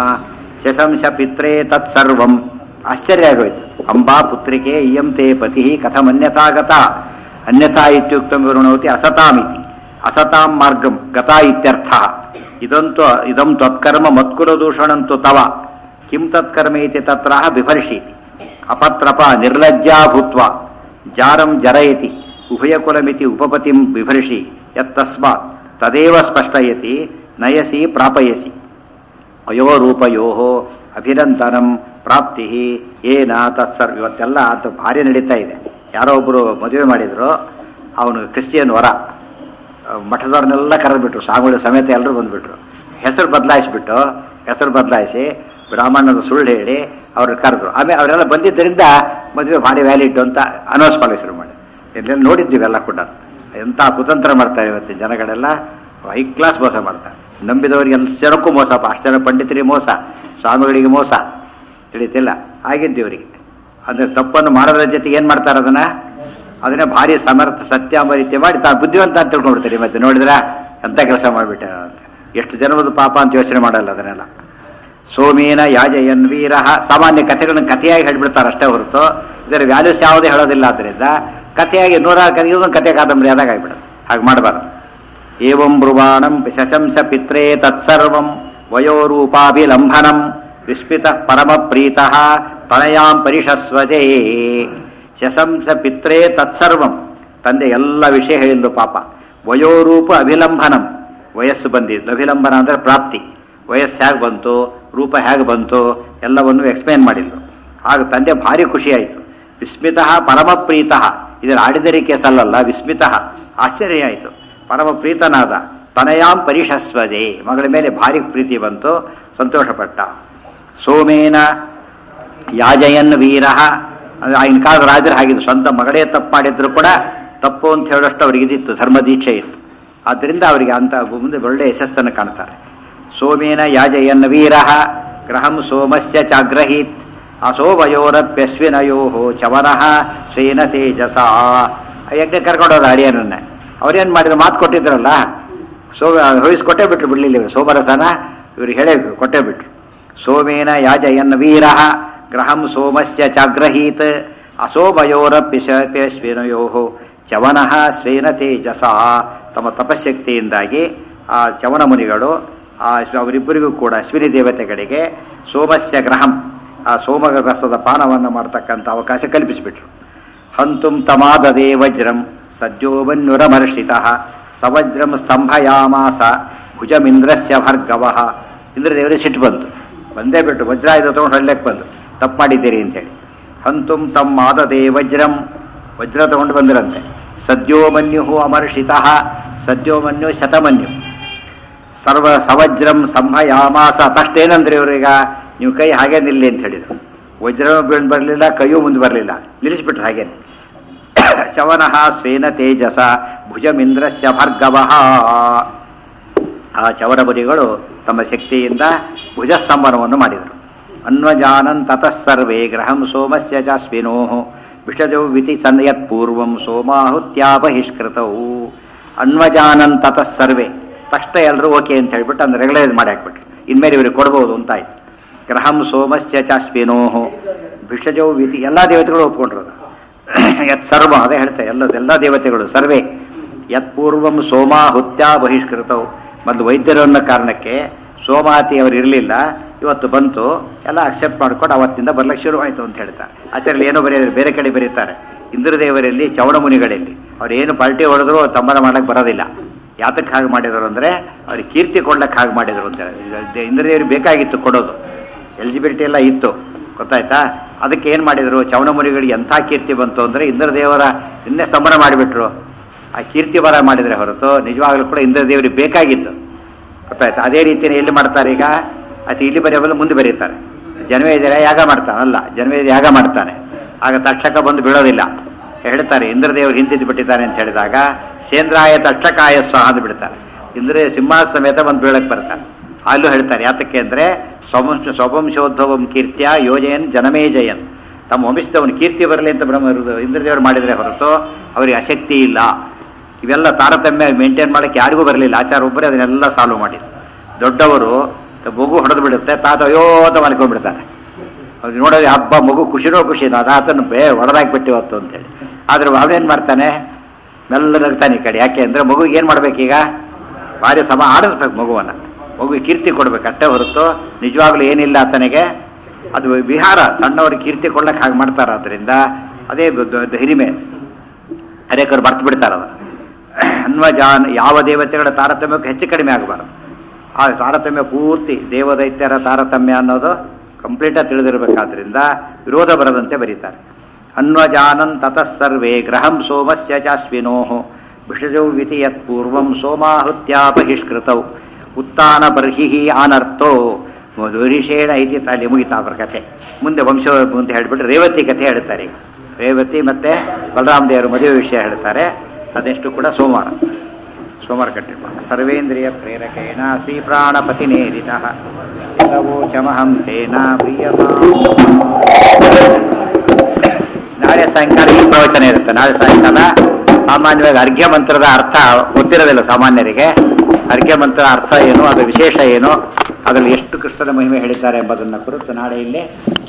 ಶಶಂಶ ಪಿತ್ರೇ ತತ್ಸರ್ವಂ ಆಶ್ಚರ್ಯ ಆಗೋಯ್ತು ಅಂಬಾ ಪುತ್ರಿಕೆ ಇಯಂ ತೇ ಪತಿ ಕಥಮನ್ಯಥಾಗತ ಅನ್ಯಥಾ ಇತ್ಯುಕ್ತ ವಿವೃಣೋತಿ ಅಸತಾಮಿತಿ ಅಸತಾಂ ಮಾರ್ಗಂ ಗತಾ ಇತ್ಯರ್ಥ ಇದಂತು ಇದಂ ತ್ವತ್ಕರ್ಮ ಮತ್ಕುಲ ದೂಷಣಂತು ತವ ಕಿಂ ತತ್ಕರ್ಮ ಇತಿ ತತ್ರ ಬಿಭರ್ಷೀತಿ ಅಪತ್ರಪ ನಿರ್ಲಜ್ಜಾ ಭೂತ್ವ ಜಾರಂ ಜರಯತಿ ಉಭಯಕುಲಮಿತಿ ಉಪಪತಿಂ ಬಿಭರ್ಷಿ ಯತ್ತಸ್ಮಾತ್ ತದೇವ ಸ್ಪಷ್ಟಯತಿ ನಯಸಿ ಪ್ರಾಪಯಸಿ ಅಯೋರೂಪಯೋ ಅಭಿನಂದನಂ ಪ್ರಾಪ್ತಿ ಏನ ತತ್ಸರ್ವ ಇವತ್ತೆಲ್ಲ ಅದು ಭಾರಿ ನಡೀತಾ ಇದೆ ಯಾರೋ ಒಬ್ಬರು ಮದುವೆ ಮಾಡಿದ್ರು ಅವನು ಕ್ರಿಶ್ಚಿಯನ್ ವರ ಆ, ಮಠದವ್ರನ್ನೆಲ್ಲ ಕರೆದ್ಬಿಟ್ರು ಸ್ವಾಮಿಗಳ ಸಮೇತ ಎಲ್ಲರೂ ಬಂದ್ಬಿಟ್ರು ಹೆಸರು ಬದಲಾಯಿಸ್ಬಿಟ್ಟು ಹೆಸರು ಬದಲಾಯಿಸಿ ಬ್ರಾಹ್ಮಣದ ಸುಳ್ಳು ಹೇಳಿ ಅವ್ರು ಕರೆದ್ರು ಆಮೇಲೆ ಅವರೆಲ್ಲ ಬಂದಿದ್ದರಿಂದ ಮದುವೆ ಭಾರಿ ವ್ಯಾಲಿಡ್ ಅಂತ ಅನೌನ್ಸ್ ಮಾಡಲು ಶುರು ಮಾಡಿ ಎಲ್ಲೆಲ್ಲ ನೋಡಿದ್ದೀವಿ ಎಲ್ಲ ಕೂಡ ಎಂಥ ಕುತಂತ್ರ ಮಾಡ್ತಾರೆ ಇವತ್ತಿನ ಜನಗಳೆಲ್ಲ ಹೈ ಕ್ಲಾಸ್ ಮೋಸ ಮಾಡ್ತಾರೆ ನಂಬಿದವರಿಗೆ ಎಲ್ಲ ಜನಕ್ಕೂ ಮೋಸಪ್ಪ ಅಷ್ಟು ಜನ ಪಂಡಿತರಿಗೆ ಮೋಸ ಸ್ವಾಮಿಗಳಿಗೆ ಮೋಸ ತಿಳಿತಿಲ್ಲ ಆಗಿದ್ದು ಇವರಿಗೆ ಅಂದರೆ ತಪ್ಪನ್ನು ಮಾಡೋದ್ರ ಜೊತೆಗೆ ಏನು ಮಾಡ್ತಾರೆ ಅದನ್ನ ಅದನ್ನೇ ಭಾರಿ ಸಮರ್ಥ ಸತ್ಯ ಎಂಬ ರೀತಿ ಮಾಡಿ ತಾ ಬುದ್ಧಿವಂತ ಅಂತ ತಿಳ್ಕೊಂಡ್ಬಿಡ್ತಾರೆ ಮತ್ತೆ ನೋಡಿದ್ರ ಎಂಥ ಕೆಲಸ ಮಾಡಿಬಿಟ್ಟೆ ಅಂತ ಎಷ್ಟು ಜನವದು ಪಾಪ ಅಂತ ಯೋಚನೆ ಮಾಡಲ್ಲ ಅದನ್ನೆಲ್ಲ ಸೋಮೇನ ಯಾಜಯನ್ ವೀರ ಸಾಮಾನ್ಯ ಕಥೆಗಳನ್ನ ಕಥೆಯಾಗಿ ಹೇಳ್ಬಿಡ್ತಾರೆ ಅಷ್ಟೇ ಹೊರತು ಇದರ ವ್ಯಾಲ್ಯೂಸ್ ಯಾವುದೇ ಹೇಳೋದಿಲ್ಲ ಆದ್ದರಿಂದ ಕಥೆಯಾಗಿ ನೂರಾರು ಕಥೆ ಇದೊಂದು ಕಥೆ ಕಾದಂಬರಿ ಆದಾಗ ಆಗ್ಬಿಡುತ್ತೆ ಹಾಗೆ ಮಾಡಬಾರ್ದು ಏವಂ ಬ್ರುವಾಣಂ ಶಶಂಸ ಪಿತ್ರೇ ತತ್ಸರ್ವಂ ವಯೋರೂಪಾಭಿಲಂಭನಂ ವಿಸ್ಮಿತ ಪರಮ ಪ್ರೀತಃ ತನಯಾಂ ಪರಿಷಸ್ವಜೇ ಶಶಂಸ ಪಿತ್ರೇ ತತ್ಸರ್ವಂ ತಂದೆ ಎಲ್ಲ ವಿಷಯ ಹೇಳಿದ್ದು ಪಾಪ ವಯೋರೂಪ ಅಭಿಲಂಬನಂ ವಯಸ್ಸು ಬಂದಿದ್ದು ಅಭಿಲಂಬನ ಅಂದರೆ ಪ್ರಾಪ್ತಿ ವಯಸ್ಸು ಹೇಗೆ ಬಂತು ರೂಪ ಹೇಗೆ ಬಂತು ಎಲ್ಲವನ್ನು ಎಕ್ಸ್ಪ್ಲೇನ್ ಮಾಡಿದ್ರು ಆಗ ತಂದೆ ಭಾರಿ ಖುಷಿಯಾಯಿತು ವಿಸ್ಮಿತ ಪರಮ ಪ್ರೀತಃ ಇದರ ಆಡಿದರಿ ಕೇಸಲ್ಲಲ್ಲ ವಿಸ್ಮಿತ ಆಶ್ಚರ್ಯ ಆಯಿತು ಪರಮ ಪ್ರೀತನಾದ ತನಯಾಂ ಪರಿಷಸ್ವಜೆ ಮಗಳ ಮೇಲೆ ಭಾರಿ ಪ್ರೀತಿ ಬಂತು ಸಂತೋಷಪಟ್ಟ ಸೋಮೇನ ಯಾಜಯನ್ ವೀರ ಅದು ಆಗಿನ ಕಾಲದ ರಾಜರು ಹಾಗಿದ್ದು ಸ್ವಂತ ಮಗಳೇ ತಪ್ಪು ಮಾಡಿದ್ರು ಕೂಡ ತಪ್ಪು ಅಂತ ಹೇಳೋಷ್ಟು ಅವ್ರಿಗೆ ಇದಿತ್ತು ಧರ್ಮ ದೀಕ್ಷೆ ಇತ್ತು ಆದ್ದರಿಂದ ಅವರಿಗೆ ಅಂತ ಮುಂದೆ ಒಳ್ಳೆ ಯಶಸ್ಸನ್ನು ಕಾಣ್ತಾರೆ ಸೋಮೇನ ಯಾಜಯನ್ ವೀರ ಗ್ರಹಂ ಸೋಮಸ್ಯ ಚಾಗ್ರಹೀತ್ ಅಸೋವಯೋರಪ್ಯಸ್ವಿನಯೋ ಚವನಃ ಸ್ವೇನ ತೇಜಸ ಯಜ್ಞ ಕರ್ಕೊಂಡೋದ ಅಡಿಯನನ್ನೇ ಅವ್ರೇನು ಮಾಡಿದ್ರು ಮಾತು ಕೊಟ್ಟಿದ್ರಲ್ಲ ಸೋ ಹೊಯ್ಸ್ಕೊಟ್ಟೇ ಬಿಟ್ರು ಬಿಡ್ಲಿಲ್ಲ ಇವರು ಸೋಮರಸನ ಇವ್ರಿಗೆ ಹೇಳೇ ಕೊಟ್ಟೇ ಬಿಟ್ರು ಸೋಮೇನ ಯಾಜಯನ್ ವೀರ ಗ್ರಹಂ ಸೋಮಸ್ಯ ಚಾಗ್ರಹೀತ್ ಅಸೋಭಯೋರಪ್ಯಸ್ವಿನಯೋ ಚವನಃ ಸ್ವೇನ ತೇಜಸ ತಮ್ಮ ತಪಶಕ್ತಿಯಿಂದಾಗಿ ಆ ಚವನ ಮುನಿಗಳು ಆ ಅವರಿಬ್ಬರಿಗೂ ಕೂಡ ಅಶ್ವಿನಿ ದೇವತೆಗಳಿಗೆ ಸೋಮಸ್ಯ ಗ್ರಹಂ ಆ ಸೋಮಗ ರಸದ ಪಾನವನ್ನು ಮಾಡ್ತಕ್ಕಂಥ ಅವಕಾಶ ಕಲ್ಪಿಸಿಬಿಟ್ರು ಹಂತುಂ ತಮಾದದೇ ವಜ್ರಂ ಸದ್ಯೋವನ್ಯುರಮರ್ಷಿತ ಸವಜ್ರಂ ಸ್ತಂಭಯಾಮಾಸ ಭುಜಮಿಂದ್ರಸ್ಯ ಭರ್ಗವ ಇಂದ್ರದೇವರಿಗೆ ಸಿಟ್ಟು ಬಂತು ಬಂದೇ ಬಿಟ್ಟು ವಜ್ರಾಯುಧ ತಗೊಂಡು ಹೊಳ್ಳಕ್ಕೆ ಬಂದು ತಪ್ಪು ಮಾಡಿದ್ದೀರಿ ಅಂತೇಳಿ ಹಂತುಂ ತಮ್ಮಾದದೇ ವಜ್ರಂ ವಜ್ರ ತಗೊಂಡು ಬಂದಿರಂತೆ ಸದ್ಯೋಮನ್ಯು ಅಮರ್ಷಿತ ಸದ್ಯೋಮನ್ಯು ಶತಮನ್ಯು ಸರ್ವ ಸವಜ್ರಂ ಸಂಭಯಾಮಾಸ ತಷ್ಟೇನಂದ್ರೆ ಇವ್ರೀಗ ನೀವು ಕೈ ಹಾಗೆ ನಿಲ್ಲಿ ಅಂತ ಹೇಳಿದ್ರು ವಜ್ರ ಬೀಳ್ ಬರಲಿಲ್ಲ ಕೈಯೂ ಮುಂದೆ ಬರಲಿಲ್ಲ ನಿಲ್ಲಿಸ್ಬಿಟ್ರು ಹಾಗೇನೆ ಚವನಃ ಸ್ವೇನ ತೇಜಸ ಭುಜಮಿಂದ್ರಸ್ಯ ಭಾರ್ಗವ ಆ ಚವರಬುರಿಗಳು ತಮ್ಮ ಶಕ್ತಿಯಿಂದ ಭುಜಸ್ತಂಭನವನ್ನು ಮಾಡಿದರು ಅನ್ವಜಾನನ್ ತತಃ ಸರ್ವೇ ಗ್ರಹಂ ಸೋಮಸ್ಯ ಚಾಸ್ವಿನೋ ವಿಷಜೌ ವಿತಿ ಸನ್ಯತ್ ಪೂರ್ವಂ ಸೋಮಾಹುತ್ಯಾಪಹಿಷ್ಕೃತವು ಅನ್ವಜಾನನ್ ತತಃ ಸರ್ವೇ ತಕ್ಷಣ ಎಲ್ಲರೂ ಓಕೆ ಅಂತ ಹೇಳ್ಬಿಟ್ಟು ಅದನ್ನ ರೆಗ್ಯುಲೈಸ್ ಮಾಡಿ ಹಾಕ್ಬಿಟ್ರು ಇನ್ಮೇಲೆ ಇವ್ರಿಗೆ ಕೊಡ್ಬೋದು ಅಂತ ಆಯ್ತು ಗ್ರಹಂ ಸೋಮಸ್ಯ ಚಾಸ್ವಿನೋ ಭಿಷಜೌ ವಿತಿ ಎಲ್ಲ ದೇವತೆಗಳು ಒಪ್ಕೊಂಡ್ರು ಯತ್ ಸರ್ವ ಅದೇ ಹೇಳ್ತಾರೆ ಎಲ್ಲ ಎಲ್ಲ ದೇವತೆಗಳು ಸರ್ವೇ ಯತ್ ಪೂರ್ವಂ ಸೋಮಾಹುತ್ಯ ಬಹಿಷ್ಕೃತವು ಮೊದಲು ವೈದ್ಯರು ಅನ್ನೋ ಕಾರಣಕ್ಕೆ ಸೋಮಾತಿ ಅವರು ಇರಲಿಲ್ಲ ಇವತ್ತು ಬಂತು ಎಲ್ಲ ಅಕ್ಸೆಪ್ಟ್ ಮಾಡ್ಕೊಂಡು ಅವತ್ತಿಂದ ಬರ್ಲಿಕ್ಕೆ ಶುರುವಾಯಿತು ಅಂತ ಹೇಳ್ತಾರೆ ಆಚಾರ್ಯ ಏನೋ ಬರೆಯೋದು ಬೇರೆ ಕಡೆ ಬರೀತಾರೆ ಇಂದ್ರದೇವರಲ್ಲಿ ಚವಣ ಮುನಿಗಳಲ್ಲಿ ಅವ್ರು ಏನು ಪಾರ್ಟಿ ಹೊಡೆದ್ರು ತಮ್ಮನ ಮಾಡಕ್ಕೆ ಬರೋದಿಲ್ಲ ಯಾತಕ್ಕೆ ಹಾಗೆ ಮಾಡಿದರು ಅಂದರೆ ಅವ್ರಿಗೆ ಕೀರ್ತಿ ಕೊಡ್ಲಕ್ಕೆ ಹಾಗೆ ಮಾಡಿದರು ಅಂತ ಹೇಳಿ ಇಂದ್ರದೇವರಿಗೆ ಬೇಕಾಗಿತ್ತು ಕೊಡೋದು ಎಲಿಜಿಬಿಲಿಟಿ ಎಲ್ಲ ಇತ್ತು ಗೊತ್ತಾಯ್ತಾ ಅದಕ್ಕೆ ಏನು ಮಾಡಿದರು ಚವಣ ಮುನಿಗಳಿಗೆ ಎಂಥ ಕೀರ್ತಿ ಬಂತು ಅಂದರೆ ಇಂದ್ರದೇವರ ಇನ್ನೇ ಸ್ತಂಭನ ಮಾಡಿಬಿಟ್ರು ಆ ಕೀರ್ತಿ ಬರ ಮಾಡಿದರೆ ಹೊರತು ನಿಜವಾಗ್ಲೂ ಕೂಡ ಇಂದ್ರದೇವರಿಗೆ ಬೇಕಾಗಿತ್ತು ಗೊತ್ತಾಯ್ತಾ ಅದೇ ರೀತಿಯಲ್ಲಿ ಎಲ್ಲಿ ಮಾಡ್ತಾರೆ ಈಗ ಅದು ಇಲ್ಲಿ ಬರೆಯೋಲ್ಲ ಮುಂದೆ ಬರೀತಾರೆ ಜನವೇದಿರ ಯಾಗ ಮಾಡ್ತಾನಲ್ಲ ಜನವೇದಿ ಯಾಗ ಮಾಡ್ತಾನೆ ಆಗ ತಕ್ಷಕ ಬಂದು ಬೀಳೋದಿಲ್ಲ ಹೇಳ್ತಾರೆ ಇಂದ್ರದೇವರು ಹಿಂದಿದ್ದು ಬಿಟ್ಟಿದ್ದಾರೆ ಅಂತ ಹೇಳಿದಾಗ ಸೇಂದ್ರಾಯ ತಕ್ಷಕಾಯ ಸ್ವಾಹ ಅಂತ ಬಿಡ್ತಾರೆ ಇಂದ್ರ ಸಿಂಹಾಸ ಸಮೇತ ಬಂದು ಬೀಳಕ್ಕೆ ಬರ್ತಾರೆ ಅಲ್ಲೂ ಹೇಳ್ತಾರೆ ಯಾತಕ್ಕೆ ಅಂದರೆ ಸ್ವವಂಶ ಸ್ವವಂಶೋದ್ಭವಂ ಕೀರ್ತಿಯ ಯೋಜಯನ್ ಜನಮೇ ಜಯನ್ ತಮ್ಮ ವಂಶದವನು ಕೀರ್ತಿ ಬರಲಿ ಅಂತ ಬ್ರಹ್ಮ ಇಂದ್ರದೇವರು ಮಾಡಿದರೆ ಹೊರತು ಅವರಿಗೆ ಅಶಕ್ತಿ ಇಲ್ಲ ಇವೆಲ್ಲ ತಾರತಮ್ಯ ಮೇಂಟೈನ್ ಮಾಡಕ್ಕೆ ಯಾರಿಗೂ ಬರಲಿಲ್ಲ ಆಚಾರ ಒಬ್ಬರೇ ಅದನ್ನೆಲ್ಲ ಸಾಲ್ವ್ ಮಾಡಿದ್ರು ದೊಡ್ಡವರು ಮಗು ಹೊಡೆದು ಬಿಡುತ್ತೆ ತಾತ ಅಯ್ಯೋ ಅಂತ ಮಲ್ಕೊಂಡ್ಬಿಡ್ತಾರೆ ಅವ್ರು ನೋಡೋದು ಹಬ್ಬ ಮಗು ಖುಷಿನೋ ಖುಷಿ ಅದು ಆತನ ಬೇ ಹೊಡೆದಾಕ್ಬಿಟ್ಟು ಇವತ್ತು ಅಂತೇಳಿ ಆದ್ರೆ ಅವನೇನು ಮಾಡ್ತಾನೆ ಮೆಲ್ಲ ನಗ್ತಾನೆ ಈ ಕಡೆ ಯಾಕೆ ಅಂದರೆ ಮಗುಗೆ ಏನು ಮಾಡ್ಬೇಕೀಗ ಭಾರಿ ಸಮ ಆಡಿಸ್ಬೇಕು ಮಗುವನ್ನ ಮಗು ಕೀರ್ತಿ ಕೊಡ್ಬೇಕು ಅಷ್ಟೇ ಹೊರತು ನಿಜವಾಗ್ಲೂ ಏನಿಲ್ಲ ಆತನಿಗೆ ಅದು ವಿಹಾರ ಸಣ್ಣವ್ರಿಗೆ ಕೀರ್ತಿ ಕೊಡ್ಲಕ್ಕೆ ಹಾಗೆ ಮಾಡ್ತಾರೆ ಅದರಿಂದ ಅದೇ ದೊಡ್ಡ ಹಿರಿಮೆ ಹರೇಕರು ಬರ್ತು ಬಿಡ್ತಾರೆ ಅದನ್ನು ಅನ್ವಜಾನ್ ಯಾವ ದೇವತೆಗಳ ತಾರತಮ್ಯಕ್ಕೆ ಹೆಚ್ಚು ಕಡಿಮೆ ಆಗಬಾರದು ಆ ತಾರತಮ್ಯ ಪೂರ್ತಿ ದೇವದೈತ್ಯರ ತಾರತಮ್ಯ ಅನ್ನೋದು ಕಂಪ್ಲೀಟಾಗಿ ತಿಳಿದಿರಬೇಕಾದ್ರಿಂದ ವಿರೋಧ ಬರದಂತೆ ಬರೀತಾರೆ ಅನ್ವಜಾನನ್ ತತಃ ಸರ್ವೇ ಗ್ರಹಂ ಸೋಮಸ್ಯ ಚಾಸ್ವಿನೋ ಭಿಷಜೌ ವಿತಿ ಯತ್ ಪೂರ್ವಂ ಸೋಮಾಹುತ್ಯಾ ಬಹಿಷ್ಕೃತೌ ಉತ್ತಾನ ಬರ್ಹಿ ಅನರ್ಥೋ ದುರಿಷೇಣ ಇತಿ ಅಲ್ಲಿ ಮುಗಿತಾ ಅವರ ಕಥೆ ಮುಂದೆ ವಂಶ ಮುಂದೆ ಹೇಳ್ಬಿಟ್ಟು ರೇವತಿ ಕಥೆ ಹೇಳ್ತಾರೆ ಈಗ ರೇವತಿ ಮತ್ತೆ ಬಲರಾಮ ದೇವರ ಮದುವೆ ವಿಷಯ ಹೇಳ್ತಾರೆ ಅದೆಷ್ಟು ಕೂಡ ಸೋಮವಾರ ಸೋಮವಾರ ಕಟ್ಟಿರ್ಬೋದು ಸರ್ವೇಂದ್ರಿಯ ಪ್ರೇರಕೇಣ ಶ್ರೀ ಪ್ರಾಣಪತಿ ನೇರಿತ ಚಮಹಂ ತೇನ ಪ್ರಿಯಮಾ ನಾಳೆ ಸಾಯಂಕಾಲ ಈ ಪ್ರವಚನ ಇರುತ್ತೆ ನಾಳೆ ಸಾಯಂಕಾಲ ಸಾಮಾನ್ಯವಾಗಿ ಅರ್ಘ್ಯ ಮಂತ್ರದ ಅರ್ಥ ಗೊತ್ತಿರೋದಿಲ್ಲ ಸಾಮಾನ್ಯರಿಗೆ ಅರ್ಘ್ಯ ಮಂತ್ರ ಅರ್ಥ ಏನು ಅದರ ವಿಶೇಷ ಏನು ಅದರಲ್ಲಿ ಎಷ್ಟು ಕೃಷ್ಣನ ಮಹಿಮೆ ಹೇಳಿದ್ದಾರೆ ಎಂಬುದನ್ನು ಕುರಿತು ನಾಳೆ ಇಲ್ಲೇ